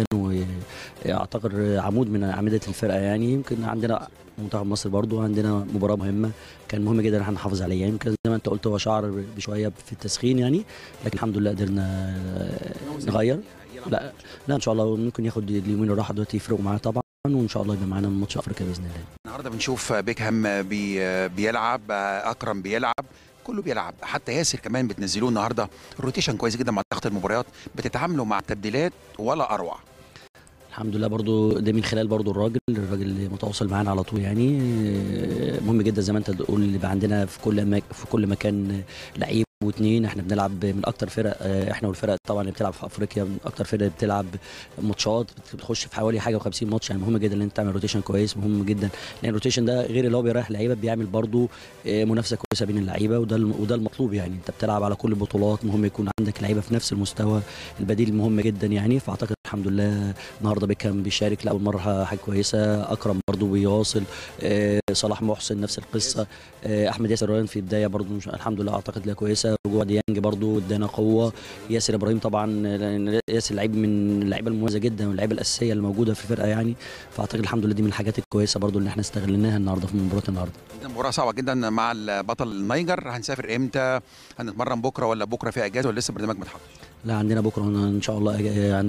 واعتقد عمود من اعمده الفرقه يعني يمكن عندنا منتخب مصر برضو عندنا مباراه مهمه كان مهم جدا ان احنا نحافظ عليها يمكن زي ما انت قلت هو شعر بشويه في التسخين يعني لكن الحمد لله قدرنا نغير لا لا ان شاء الله ممكن ياخد اليومين الراحه دلوقتي يفرقوا معاه طبعا وان شاء الله يبقى معانا ماتش افريقيا باذن الله النهارده بنشوف بيكهام بي بيلعب اكرم بيلعب كله بيلعب حتى ياسر كمان بتنزلوه النهارده الروتيشن كويس جدا مع ضغط المباريات بتتعاملوا مع التبديلات ولا اروع الحمد لله برضو ده من خلال برضو الراجل الراجل اللي متواصل معانا على طول يعني آه، مهم جدا زي ما انت تقول اللي بقى عندنا في كل مك... في كل مكان لعيب واثنين احنا بنلعب من اكتر فرق آه، احنا والفرق طبعا اللي بتلعب في افريقيا من اكتر فرق بتلعب ماتشات بتخش في حوالي حاجه و50 ماتش يعني مهم جدا ان انت تعمل روتيشن كويس مهم جدا لان الروتيشن ده غير اللي هو بيريح لعيبه بيعمل برضو آه، منافسه كويسه بين اللعيبه وده الم- وده المطلوب يعني انت بتلعب على كل البطولات مهم يكون عندك لعيبه في نفس المستوى البديل مهم جدا يعني فاعتقد الحمد لله النهارده بيكهام بيشارك لاول مره حاجه كويسه اكرم برضو بيواصل آه، صلاح محسن نفس القصه آه، احمد ياسر ريان في بدايه برضو مش الحمد لله اعتقد لها كويسه رجوع ديانج برضو ادانا قوه ياسر ابراهيم طبعا لأن ياسر لعيب من اللعيبه المميزه جدا واللعيبه الاساسيه اللي موجوده في الفرقه يعني فاعتقد الحمد لله دي من الحاجات الكويسه برضو اللي احنا استغلناها النهارده في مباراه النهارده مباراه صعبه جدا مع البطل النيجر هنسافر امتى هنتمرن بكره ولا بكره في اجازه ولا لسه برنامج متحضر لا عندنا بكره هنا ان شاء الله أج- عندنا بكره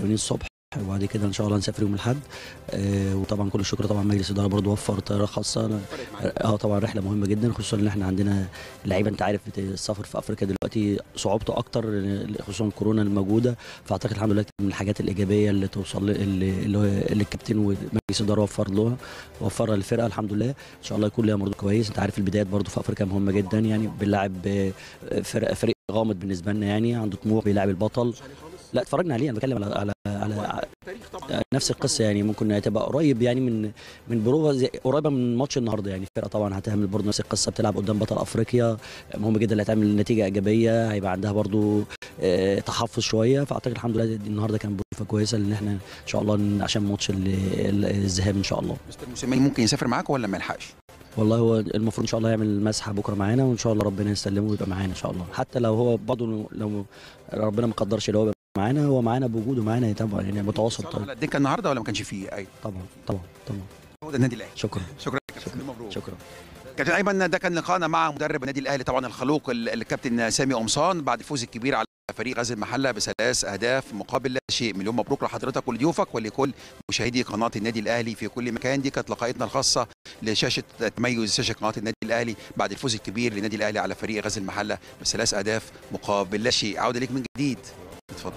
التمرين الصبح وبعد كده ان شاء الله نسافر يوم الاحد آه وطبعا كل الشكر طبعا مجلس الاداره برضو وفر طياره خاصه اه طبعا رحله مهمه جدا خصوصا ان احنا عندنا لعيبه انت عارف السفر في افريقيا دلوقتي صعوبته اكتر خصوصا الكورونا الموجوده فاعتقد الحمد لله من الحاجات الايجابيه اللي توصل اللي, اللي الكابتن ومجلس الاداره وفر له وفرها للفرقه الحمد لله ان شاء الله يكون لها مردود كويس انت عارف البدايات برضو في افريقيا مهمه جدا يعني بنلعب فرق فريق غامض بالنسبه لنا يعني عنده طموح بيلعب البطل لا اتفرجنا عليه انا بتكلم على على على نفس القصه يعني ممكن تبقى قريب يعني من من بروفا زي قريبه من ماتش النهارده يعني الفرقه طبعا هتعمل برضه نفس القصه بتلعب قدام بطل افريقيا مهم جدا اللي هتعمل نتيجه ايجابيه هيبقى عندها برضه تحفظ شويه فاعتقد الحمد لله النهارده كان بروفا كويسه ان احنا ان شاء الله عشان ماتش الذهاب ان شاء الله مستر موسيماني ممكن يسافر معاك ولا ما يلحقش؟ والله هو المفروض ان شاء الله يعمل مسحه بكره معانا وان شاء الله ربنا يسلمه ويبقى معانا ان شاء الله حتى لو هو برضه لو ربنا ما قدرش لو هو معانا هو معانا بوجوده معانا طبعا يعني متواصل طبعا على الدكه النهارده ولا ما كانش فيه اي طبعا طبعا طبعا هو ده النادي الاهلي شكرا شكرا شكرا مبروك شكرا كابتن ايمن ده كان لقاءنا مع مدرب النادي الاهلي طبعا الخلوق الكابتن سامي قمصان بعد الفوز الكبير على فريق غزل المحله بثلاث اهداف مقابل لا شيء مليون مبروك لحضرتك ولضيوفك ولكل مشاهدي قناه النادي الاهلي في كل مكان دي كانت لقاءاتنا الخاصه لشاشه تميز شاشه قناه النادي الاهلي بعد الفوز الكبير للنادي الاهلي على فريق غزل المحله بثلاث اهداف مقابل لا شيء عوده ليك من جديد اتفضل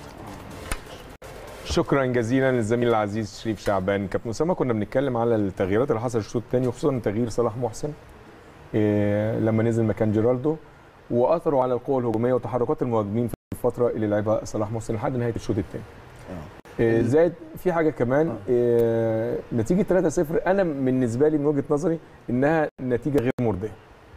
شكرا جزيلا للزميل العزيز شريف شعبان كابتن اسامه كنا بنتكلم على التغييرات اللي حصلت الشوط الثاني وخصوصا تغيير صلاح محسن إيه لما نزل مكان جيرالدو واثروا على القوه الهجوميه وتحركات المهاجمين في الفتره اللي لعبها صلاح محسن لحد نهايه الشوط الثاني إيه زائد في حاجه كمان إيه نتيجه 3-0 انا بالنسبه لي من وجهه نظري انها نتيجه غير مرضيه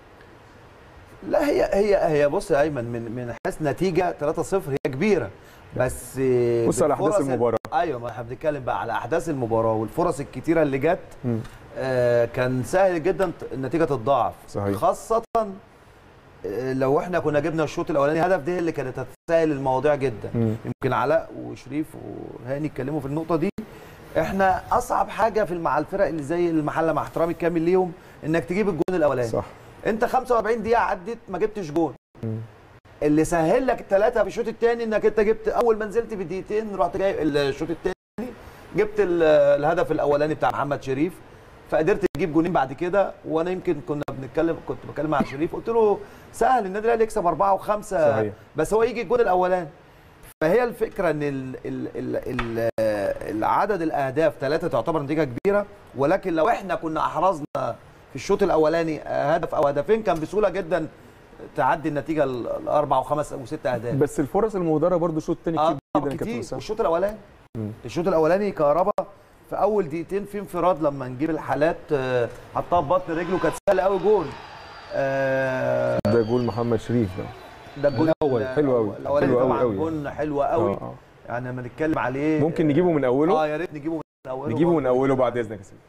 لا هي هي هي بص يا ايمن من من حيث نتيجه 3-0 هي كبيره بس بص على احداث المباراه ايوه ما احنا بنتكلم بقى على احداث المباراه والفرص الكتيره اللي جت آه كان سهل جدا النتيجه تتضاعف صحيح. خاصه آه لو احنا كنا جبنا الشوط الاولاني هدف دي اللي كانت هتسهل المواضيع جدا مم. يمكن علاء وشريف وهاني اتكلموا في النقطه دي احنا اصعب حاجه في مع الفرق اللي زي المحله مع احترامي الكامل ليهم انك تجيب الجون الاولاني صح انت 45 دقيقه عدت ما جبتش جون مم. اللي سهل لك الثلاثه في الشوط الثاني انك انت جبت اول ما نزلت بدقيقتين رحت جاي الشوط الثاني جبت الهدف الاولاني بتاع محمد شريف فقدرت تجيب جونين بعد كده وانا يمكن كنا بنتكلم كنت بتكلم مع شريف قلت له سهل النادي الاهلي يكسب اربعه وخمسه صحيح. بس هو يجي الجون الاولاني فهي الفكره ان ال ال ال ال العدد الاهداف ثلاثه تعتبر نتيجه كبيره ولكن لو احنا كنا احرزنا في الشوط الاولاني هدف او هدفين كان بسهوله جدا تعدي النتيجه الاربع وخمس وست اهداف بس الفرص المهدره برضو الشوط الثاني اه كتير جدا كتير والشوط الاولاني الشوط الاولاني كهربا في اول دقيقتين في انفراد لما نجيب الحالات آه حطها ببطن رجله كانت سهله قوي جول آه ده جول محمد شريف ده ده الجول الاول حلو قوي الاولاني طبعا جول حلو قوي آه. يعني لما نتكلم عليه ممكن نجيبه من اوله اه يا ريت نجيبه من اوله نجيبه من اوله بعد اذنك يا سيدي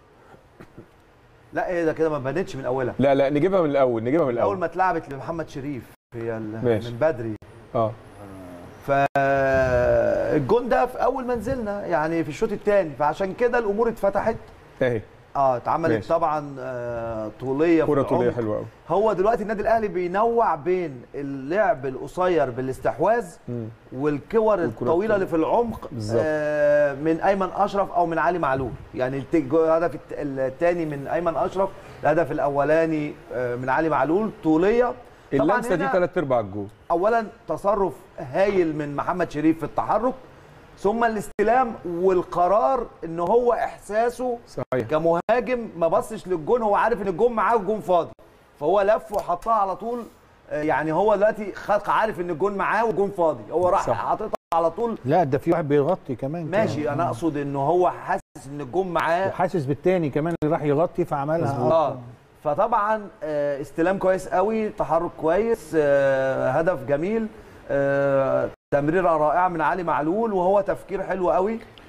لا ايه ده كده ما بانتش من اولها لا لا نجيبها من الاول نجيبها من الاول اول ما اتلعبت لمحمد شريف هي ماشي. من بدري اه فالجون ده في اول ما نزلنا يعني في الشوط الثاني فعشان كده الامور اتفتحت اهي اه اتعملت ماشي. طبعا آه طوليه كره في طوليه العمق. حلوه قوي هو دلوقتي النادي الاهلي بينوع بين اللعب القصير بالاستحواذ والكور الطويله اللي في العمق بالظبط. آه من ايمن اشرف او من علي معلول يعني الت- الهدف الت- الثاني من ايمن اشرف الهدف الاولاني آه من علي معلول طوليه طبعاً اللمسه دي هنا ثلاث ارباع الجول اولا تصرف هايل من محمد شريف في التحرك ثم الاستلام والقرار ان هو احساسه صحيح كمهاجم ما بصش للجون هو عارف ان الجون معاه والجون فاضي فهو لف وحطها على طول آه، يعني هو دلوقتي خلق عارف ان الجون معاه والجون فاضي هو راح صح. حاططها على طول لا ده في واحد بيغطي كمان ماشي كمان. انا اقصد ان هو حاسس ان الجون معاه وحاسس بالتاني كمان اللي راح يغطي فعملها اه فطبعا آه، استلام كويس قوي تحرك كويس آه، هدف جميل آه، تمريره رائعه من علي معلول وهو تفكير حلو قوي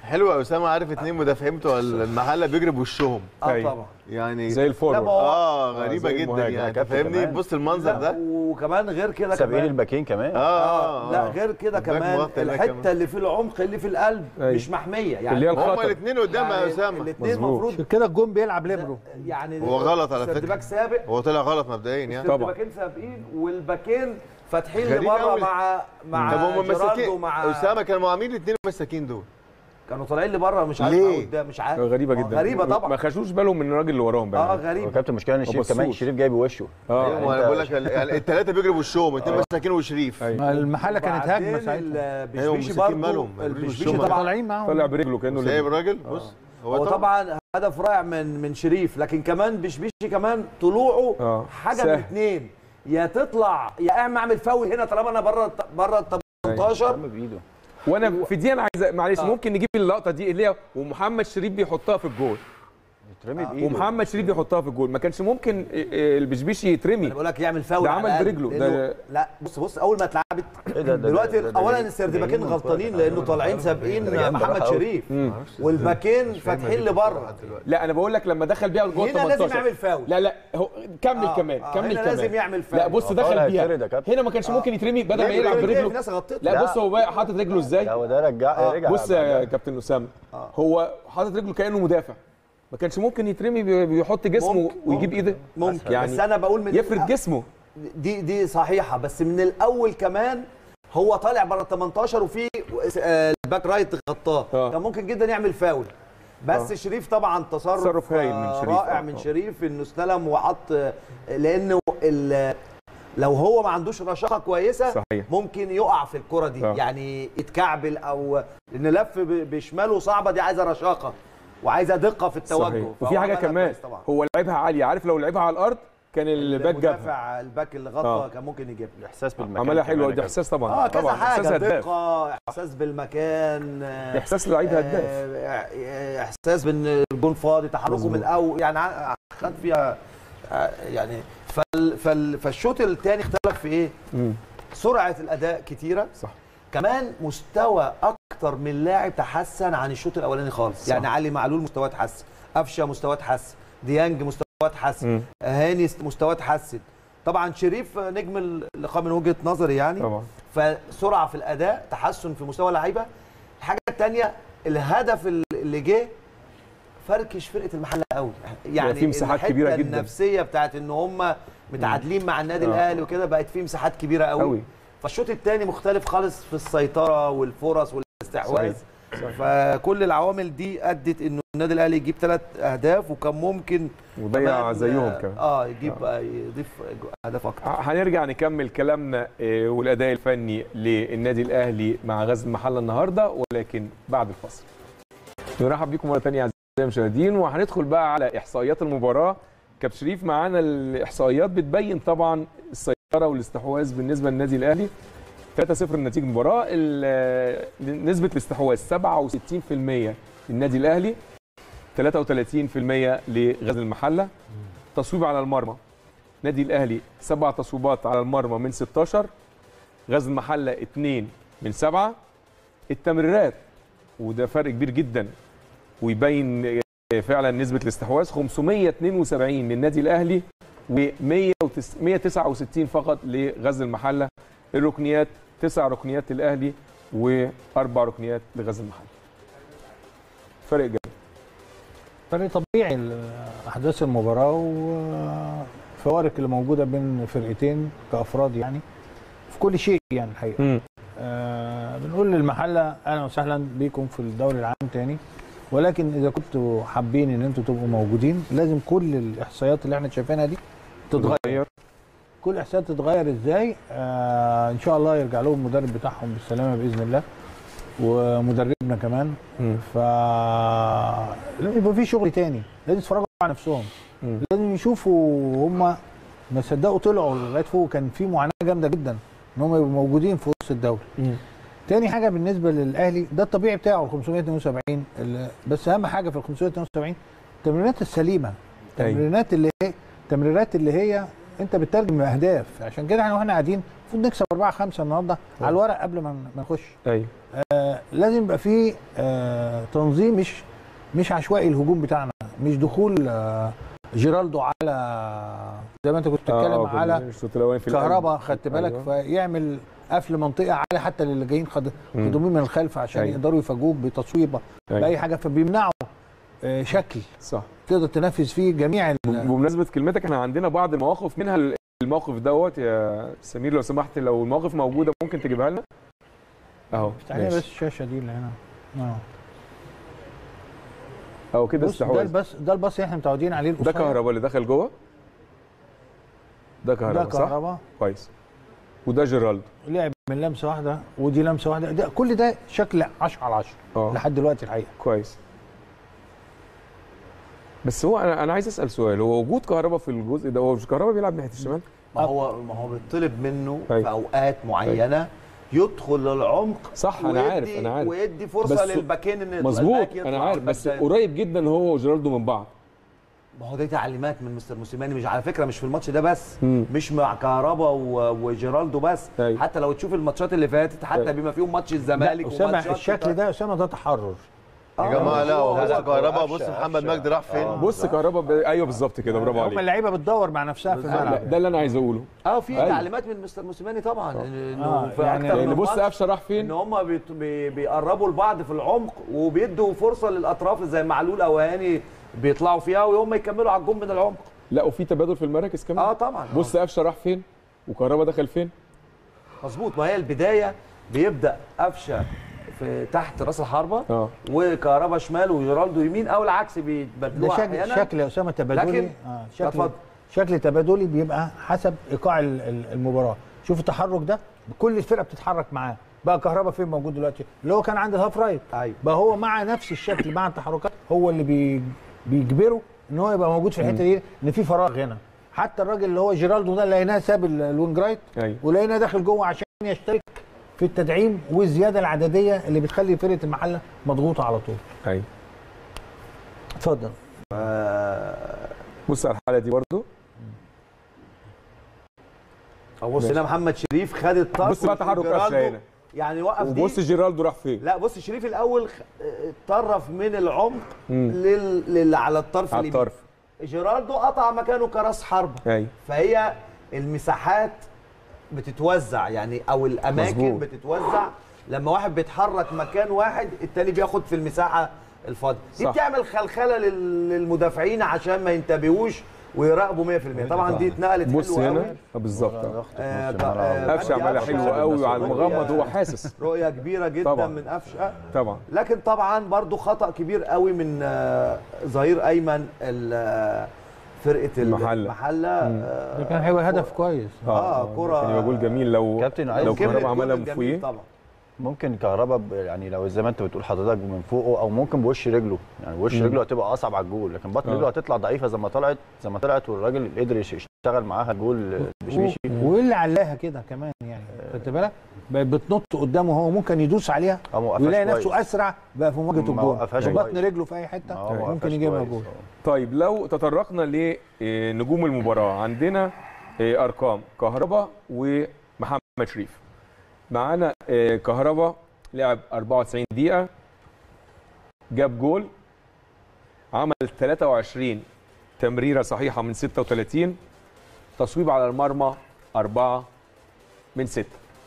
حلو يا اسامه عارف اتنين مدافعين بتوع المحله بيجري بوشهم اه أيوة. طبعا يعني زي الفورورد. لا، ما هو- اه آه، غريبه زي جدا المهاجم. يعني انت كابتن فاهمني كمان. بص المنظر لا، ده وكمان غير كده سابقين كمان الباكين كمان اه لا غير كده الباك كمان مغطي هناك الحته كمان. اللي في العمق اللي في القلب أيوة. مش محميه يعني اللي هي هما الخطر الاثنين قدام يا اسامه الاثنين مظبوط. المفروض عشان كده الجون بيلعب ليبرو يعني هو غلط على سيرد فكرة. باك سابق هو طلع غلط مبدئيا يعني سيرد طبعا. باكين سابقين والباكين فاتحين غريب لبره أوي. مع مع طب هم جيراردو مساكين ومع اسامه كانوا عاملين الاثنين مساكين دول كانوا طالعين لبره مش عارف ليه؟ قدام مش عارف غريبه آه، جدا غريبه ما طبعا خدوش بالهم من الراجل اللي وراهم بقى اه هو غريبه كابتن المشكله ان الشريف بصوش. كمان الشريف جاي بوشه اه ايوه ما أنت- انا بقول لك يعني الثلاثه بيجروا بوشهم اثنين مساكين وشريف أيوة. ما المحله كانت هجمه وبعدين ساعتها أيوة، البشبيشي مساكين برضه مالهم، ما البشبيشي بيجروش طبعا طالعين معاهم طلع برجله كانه سايب ليبرو. راجل بص هو طبعا هدف رائع من من شريف لكن كمان بشبيشي كمان طلوعه آه، حاجه سهل. من اثنين يا تطلع يا اعمل اعمل فاول هنا طالما انا بره الت- بره ال 18 هم بايده وانا في دي انا عايز معلش آه. ممكن نجيب اللقطه دي اللي هي ومحمد شريف بيحطها في الجول يترمي بايده ومحمد شريف بيحطها في الجول ما كانش ممكن إيه، إيه، البشبيشي يترمي انا بقول لك يعمل فاول ده على عمل الأقل، برجله، لأنه- ده- لا بص بص اول ما اتلعبت إيه ده- ده- دلوقتي ده- ده- اولا ده- السردباكين جايين من غلطانين فوق. لانه طالعين سابقين جايين محمد براحة أوي. شريف والباكين فاتحين لبره لا انا بقول لك لما دخل بيها جوه هنا 18 لازم يعمل فاول لا لا هو كمل آه، كمان آه، كمل هنا كمان لازم يعمل فاول لا بص آه، دخل طالع بيها يتفرد يا كابتن. هنا ما كانش ممكن يترمي بدل ما ليه يلعب ليه برجله في ناس غطته لا لا. بص هو بقى حاطط رجله ازاي لا هو ده رجع رجع بص يا كابتن اسامه هو حاطط رجله كانه مدافع ما كانش ممكن يترمي بي- بيحط جسمه ممكن، ويجيب ايده ممكن يعني بس انا بقول من يفرد جسمه دي دي صحيحه بس من الاول كمان هو طالع بره ال 18 وفي آه، الباك رايت غطاه آه. كان ممكن جدا يعمل فاول بس آه. شريف طبعا تصرف تصرف هايل من آه، شريف. رائع آه، من آه. شريف انه استلم وحط آه، لانه ال- لو هو ما عندوش رشاقه كويسه صحيح. ممكن يقع في الكره دي آه. يعني يتكعبل او لان لف ب- بشماله صعبه دي عايزه رشاقه وعايزه دقه في التوجه صحيح فهو وفي حاجه عملها كمان كويس طبعا هو لعبها عاليه عارف لو لعبها على الارض كان الباك جابها المدافع الباك اللي غطى آه. كان ممكن يجيبها الاحساس بالمكان عملها كمان حلوه يا ده كابتن. احساس طبعا اه كذا طبعا احساس حاجه هداف دقه احساس بالمكان آه، احساس لعيب هداف آه، احساس بان الجون فاضي تحركه مظبوط. من الاول يعني ع- خد فيها آه، يعني فال فال فالشوط الثاني اختلف في ايه؟ مم. سرعه الاداء كتيره صح كمان مستوى اكتر من لاعب تحسن عن الشوط الاولاني خالص صح. يعني علي معلول مستواه اتحسن قفشه مستواه اتحسن ديانج مستواه اتحسن مم. هاني مستواه اتحسن طبعا شريف نجم اللقاء من وجهه نظري يعني طبعا فسرعه في الاداء تحسن في مستوى اللعيبه الحاجه الثانيه الهدف اللي جه فركش فرقه المحله قوي يعني في مساحات الحتة كبيرة جدا. النفسيه بتاعت ان هم متعادلين مع النادي آه. الاهلي وكده بقت في مساحات كبيره قوي, قوي فالشوط الثاني مختلف خالص في السيطره والفرص والاستحواذ صحيح. فكل العوامل دي ادت انه النادي الاهلي يجيب ثلاث اهداف وكان ممكن وضيع كمان، زيهم كمان اه يجيب آه. يضيف اهداف اكتر هنرجع نكمل كلامنا آه، والاداء الفني للنادي الاهلي مع غزل المحله النهارده ولكن بعد الفصل. نرحب بكم مره ثانيه اعزائي المشاهدين وهندخل بقى على احصائيات المباراه. كابتن شريف معانا الاحصائيات بتبين طبعا السيطره والاستحواذ بالنسبه للنادي الاهلي 3-0 نتيجه المباراه ال- نسبه الاستحواذ 67% للنادي الاهلي 33% لغزل المحله تصويب على المرمى نادي الاهلي سبع تصويبات على المرمى من 16 غزل المحله 2 من 7 التمريرات وده فرق كبير جدا ويبين فعلا نسبه الاستحواذ 572 للنادي الاهلي و169 فقط لغزل المحله الركنيات تسع ركنيات للاهلي واربع ركنيات لغزل المحله فرق جدا فرق طبيعي احداث المباراه والفوارق اللي موجوده بين فرقتين كافراد يعني في كل شيء يعني الحقيقه مم. آه بنقول للمحله اهلا وسهلا بيكم في الدوري العام تاني ولكن اذا كنتوا حابين ان انتوا تبقوا موجودين لازم كل الاحصائيات اللي احنا شايفينها دي تتغير كل الاحصائيات تتغير ازاي آه ان شاء الله يرجع لهم المدرب بتاعهم بالسلامه باذن الله ومدربنا كمان مم. ف لازم يبقى في شغل تاني لازم يتفرجوا على نفسهم مم. لازم يشوفوا هم ما صدقوا طلعوا لغايه فوق كان في معاناه جامده جدا ان هم يبقوا موجودين في وسط الدوري مم. تاني حاجه بالنسبه للاهلي ده الطبيعي بتاعه ال 572 ال- بس اهم حاجه في ال 572 التمريرات السليمه أيوة. التمريرات اللي هي التمريرات اللي هي انت بتترجم اهداف عشان كده احنا واحنا قاعدين المفروض نكسب 4 5 النهارده على الورق قبل ما ما نخش ايوه آه لازم يبقى في آه تنظيم مش مش عشوائي الهجوم بتاعنا مش دخول آه جيرالدو على زي ما انت كنت بتتكلم آه، كنا على الشوط الأولاني في القلب. كهربا خدت بالك أيوة. فيعمل قفل منطقه عاليه حتى للي جايين خد مم. خدومين من الخلف عشان أيوة. يقدروا يفاجئوك بتصويبه أيوة. باي حاجه فبيمنعوا آه شكل صح تقدر تنفذ فيه جميع ال- بمناسبه كلمتك احنا عندنا بعض المواقف منها الموقف دوت يا سمير لو سمحت لو المواقف موجوده ممكن تجيبها لنا اهو افتح لي بس ماشي. الشاشه دي اللي هنا اه اهو كده بص ده استحواذ الباص ده الباص اللي احنا متعودين عليه ده القصير. كهربا اللي دخل جوه ده كهربا ده صح كهربا كويس وده جيرالدو لعب من لمسه واحده ودي لمسه واحده ده كل ده شكل 10 على 10 اه لحد دلوقتي الحقيقه كويس بس هو انا انا عايز اسال سؤال هو وجود كهربا في الجزء ده هو مش كهربا بيلعب ناحيه الشمال ما هو ما هو بيطلب منه أيوة. في اوقات معينه يدخل للعمق صح انا عارف ويدي- انا عارف ويدي فرصه بس- للباكين ان يطلع- مظبوط الباك يطلع انا عارف والباك بس ده- قريب جدا هو وجيرالدو من بعض ما هو دي تعليمات من مستر موسيماني مش على فكره مش في الماتش ده بس مم. مش مع كهربا و- وجيرالدو بس أيوة. حتى لو تشوف الماتشات اللي فاتت حتى أيوة. بما فيهم ماتش لا الزمالك اسامه وماتشات الشكل ده اسامه ده تحرر يا جماعه لا هو- هو بص هو- كهربا قفشة- بص محمد قفشة. مجدي راح فين آه. بص كهربا ب... ايوه بالظبط كده برافو هم عليك اللعيبه بتدور مع نفسها في لا، الملعب ده اللي انا عايز اقوله اه في أيوة. تعليمات من مستر موسيماني طبعا انه آه، في يعني- اكتر لان من بص ماتش قفشه راح ان فين هم بيت- بي- بيقربوا لبعض في العمق وبيدوا فرصه للاطراف زي معلول او هاني بيطلعوا فيها وهم يكملوا على الجون من العمق لا وفي تبادل في المراكز كمان اه طبعا بص قفشه راح فين وكهربا دخل فين مظبوط ما هي البدايه بيبدا قفشه في تحت راس الحربه اه وكهربا شمال وجيرالدو يمين او العكس ده بيتبدلوها شكل احيانا شكل يا اسامه تبادلي لكن- آه شكل اتفضل. شكل تبادلي بيبقى حسب ايقاع ال- ال- المباراه شوف التحرك ده كل الفرقه بتتحرك معاه بقى كهربا فين موجود دلوقتي اللي هو كان عند الهاف رايت ايوه بقى هو مع نفس الشكل مع التحركات هو اللي بي بيجبره ان هو يبقى موجود في الحته دي ان في فراغ هنا حتى الراجل اللي هو جيرالدو ده لقيناه ساب ال- الوينج رايت ايوه ولقيناه داخل جوه عشان يشترك في التدعيم والزياده العدديه اللي بتخلي فرقه المحله مضغوطه على طول ايوه اتفضل بص على الحاله دي برضو بص ماشي. هنا محمد شريف خد الطرف بص بقى تحرك وجيرالدو قفشه هنا يعني وقف دي وبص جيرالدو راح فين لا بص شريف الاول خ- اتطرف من العمق مم. لل... لل... على الطرف على اليمين الطرف جيرالدو قطع مكانه كراس حربه ايوه فهي المساحات بتتوزع يعني او الاماكن مظبوط. بتتوزع لما واحد بيتحرك مكان واحد التاني بياخد في المساحه الفاضيه دي صح. بتعمل خلخله لل- للمدافعين عشان ما ينتبهوش ويراقبوا 100% طبعا دي اتنقلت بص حلوه هنا قوي آه، بالظبط ضغط في آه، نص ك- الملعب. آه، قفشه عملها قفشة حلوه قوي وعلى رؤية- المغمض هو حاسس رؤيه كبيره جدا طبعاً. من قفشه طبعا لكن طبعا برضو خطا كبير قوي من آه، ظهير ايمن ال- آه، فرقه المحلة. المحله آه، ده كان هيبقى هدف كويس اه كره كان يبقى جول جميل لو كابتن عايز لو كملت كهربا جول عملها جميل من فوقيه طبعا ممكن كهربا ب- يعني لو زي ما انت بتقول حضرتك من فوقه او ممكن بوش رجله يعني وش مم. رجله هتبقى اصعب على الجول لكن بطن آه. رجله هتطلع ضعيفه زي ما طلعت زي ما طلعت والراجل قدر يش- يشتغل معاها الجول بشبيشي واللي علاها كده كمان يعني خدت بالك بقت بتنط قدامه هو ممكن يدوس عليها اه ما وقفهاش ويلاقي كويس. نفسه اسرع بقى في مواجهه ما الجول وقفهاش بطن كويس. رجله في اي حته اه ما ممكن وقفهاش يجيبها كويس. جول طيب لو تطرقنا لنجوم المباراه عندنا آه، ارقام كهربا ومحمد شريف معانا آه، كهربا لعب 94 دقيقه جاب جول عمل 23 تمريره صحيحه من 36 تصويب على المرمى 4 من 6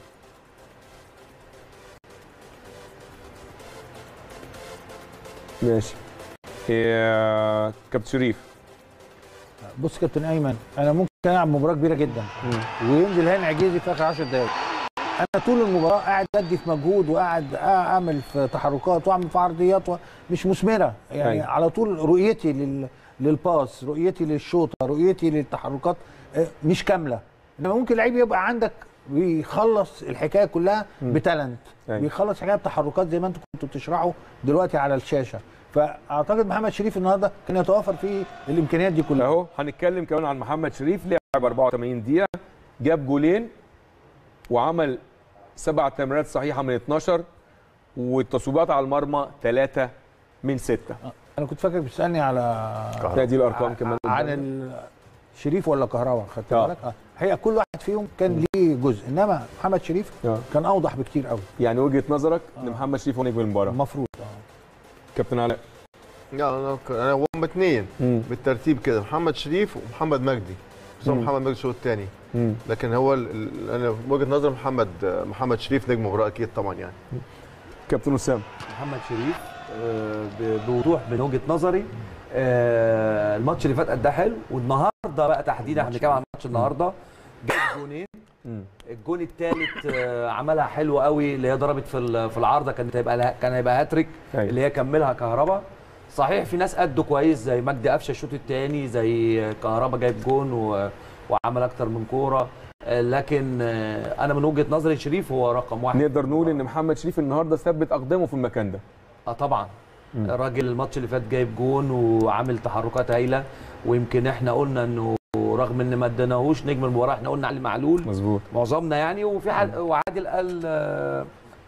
ماشي آه، كابتن شريف بص كابتن ايمن انا ممكن العب مباراه كبيره جدا وينزل هاني عجيزي في اخر 10 دقائق انا طول المباراه قاعد ادي في مجهود وقاعد اعمل في تحركات واعمل في عرضيات مش مثمره يعني أيوة. على طول رؤيتي لل للباس رؤيتي للشوطه رؤيتي للتحركات آه، مش كامله انما ممكن لعيب يبقى عندك بيخلص الحكايه كلها مم. بتالنت أيوة. بيخلص حكايه بتحركات زي ما انتم كنتوا بتشرحوا دلوقتي على الشاشه فاعتقد محمد شريف النهارده كان يتوافر فيه الامكانيات دي كلها اهو هنتكلم كمان عن محمد شريف لعب 84 دقيقه جاب جولين وعمل سبع تمريرات صحيحه من 12 والتصويبات على المرمى 3 من 6 انا كنت فاكرك بتسالني على لا دي الارقام كمان عن قدامنا. ال... شريف ولا كهربا خدت آه. بالك آه. هي كل واحد فيهم كان ليه جزء انما محمد شريف آه. كان اوضح بكتير قوي يعني وجهه نظرك ان محمد شريف هو نجم المباراه المفروض كابتن علاء لا انا انا هم اثنين مم. بالترتيب كده محمد شريف ومحمد مجدي بس هو مم. محمد مجدي الشوط الثاني مم. لكن هو ال- ال- انا وجهه نظر محمد محمد شريف نجم مباراه اكيد طبعا يعني كابتن اسامه محمد شريف آه، ب- بوضوح من وجهه نظري آه، الماتش اللي فات اداه حلو والنهارده بقى تحديدا احنا بنتكلم عن ماتش النهارده جاب جونين مم. الجون الثالث عملها حلو قوي اللي هي ضربت في ال- في العارضه كانت هيبقى لها- كان هيبقى هاتريك أيوة. اللي هي كملها كهربا صحيح في ناس قدوا كويس زي مجدي قفشه الشوط الثاني زي كهربا جايب جون و... وعمل اكتر من كوره آه، لكن آه، انا من وجهه نظري شريف هو رقم واحد نقدر نقول ان محمد شريف النهارده ثبت اقدامه في المكان ده اه طبعا مم. الراجل الماتش اللي فات جايب جون وعامل تحركات هايله ويمكن احنا قلنا انه رغم ان ما اديناهوش نجم المباراه احنا قلنا علي معلول مظبوط معظمنا يعني وفي حد وعادل قال آه،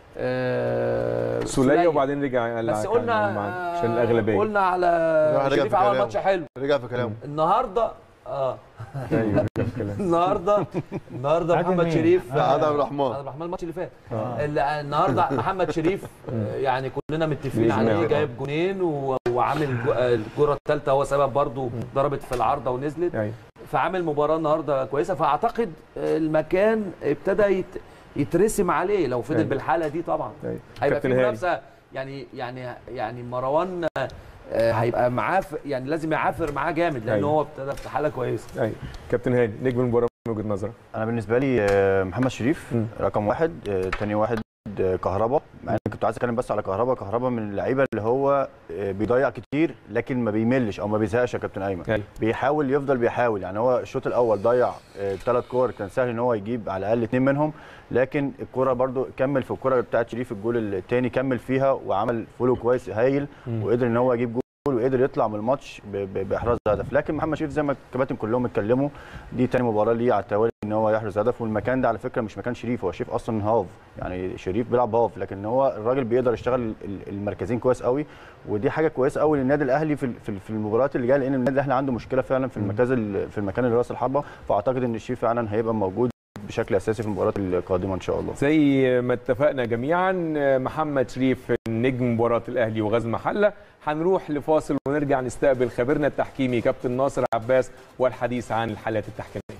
آه، سوليه وبعدين رجع قال بس كان قلنا معانا عشان الاغلبيه قلنا على رجع في شريف عمل كلامه. ماتش حلو رجع في كلامه النهارده اه ايوه رجع في كلام. النهارده النهارده عادل محمد مين؟ شريف لا، عادل عبد الرحمن. عبد الرحمن الماتش اللي فات آه. ال- النهارده محمد شريف آه، يعني كلنا متفقين نجم عليه يعني. جايب جونين و- وعامل جو- آه، الكره الثالثه هو سبب برضو ضربت في العارضه ونزلت ايوه فعامل مباراه النهارده كويسه فاعتقد آه، المكان ابتدى يت... يترسم عليه لو فضل أيوة. بالحاله دي طبعا ايوه هيبقى في كابتن هاني. منافسه يعني يعني يعني مروان آه، هيبقى معاه في- يعني لازم يعافر معاه جامد لان أيوة. هو ابتدى في حاله كويسه ايوه كابتن هاني نجم المباراه من وجهه نظرك انا بالنسبه لي آه، محمد شريف مم. رقم واحد آه، تاني واحد آه، كهربا مع اني كنت عايز اتكلم بس على كهربا كهربا من اللعيبه اللي هو آه، بيضيع كتير لكن ما بيملش او ما بيزهقش يا كابتن ايمن أيوة. بيحاول يفضل بيحاول يعني هو الشوط الاول ضيع ثلاث كور كان سهل ان هو يجيب على الاقل اثنين منهم لكن الكره برضو كمل في الكره بتاعت شريف الجول الثاني كمل فيها وعمل فولو كويس هايل مم. وقدر ان هو يجيب جول وقدر يطلع من الماتش ب- ب- باحراز هدف لكن محمد شريف زي ما الكباتن كلهم اتكلموا دي تاني مباراه ليه على التوالي ان هو يحرز هدف والمكان ده على فكره مش مكان شريف هو شريف اصلا هاف يعني شريف بيلعب هاف لكن هو الراجل بيقدر يشتغل ال- المركزين كويس قوي ودي حاجه كويسه قوي للنادي الاهلي في ال- في ال- في المباريات اللي جايه لان النادي الاهلي عنده مشكله فعلا في المركز ال- في المكان اللي راس الحربه فاعتقد ان شريف فعلا هيبقى موجود بشكل اساسي في المباريات القادمه ان شاء الله زي ما اتفقنا جميعا محمد شريف نجم مباراه الاهلي وغزل محله هنروح لفاصل ونرجع نستقبل خبيرنا التحكيمي كابتن ناصر عباس والحديث عن الحالات التحكيميه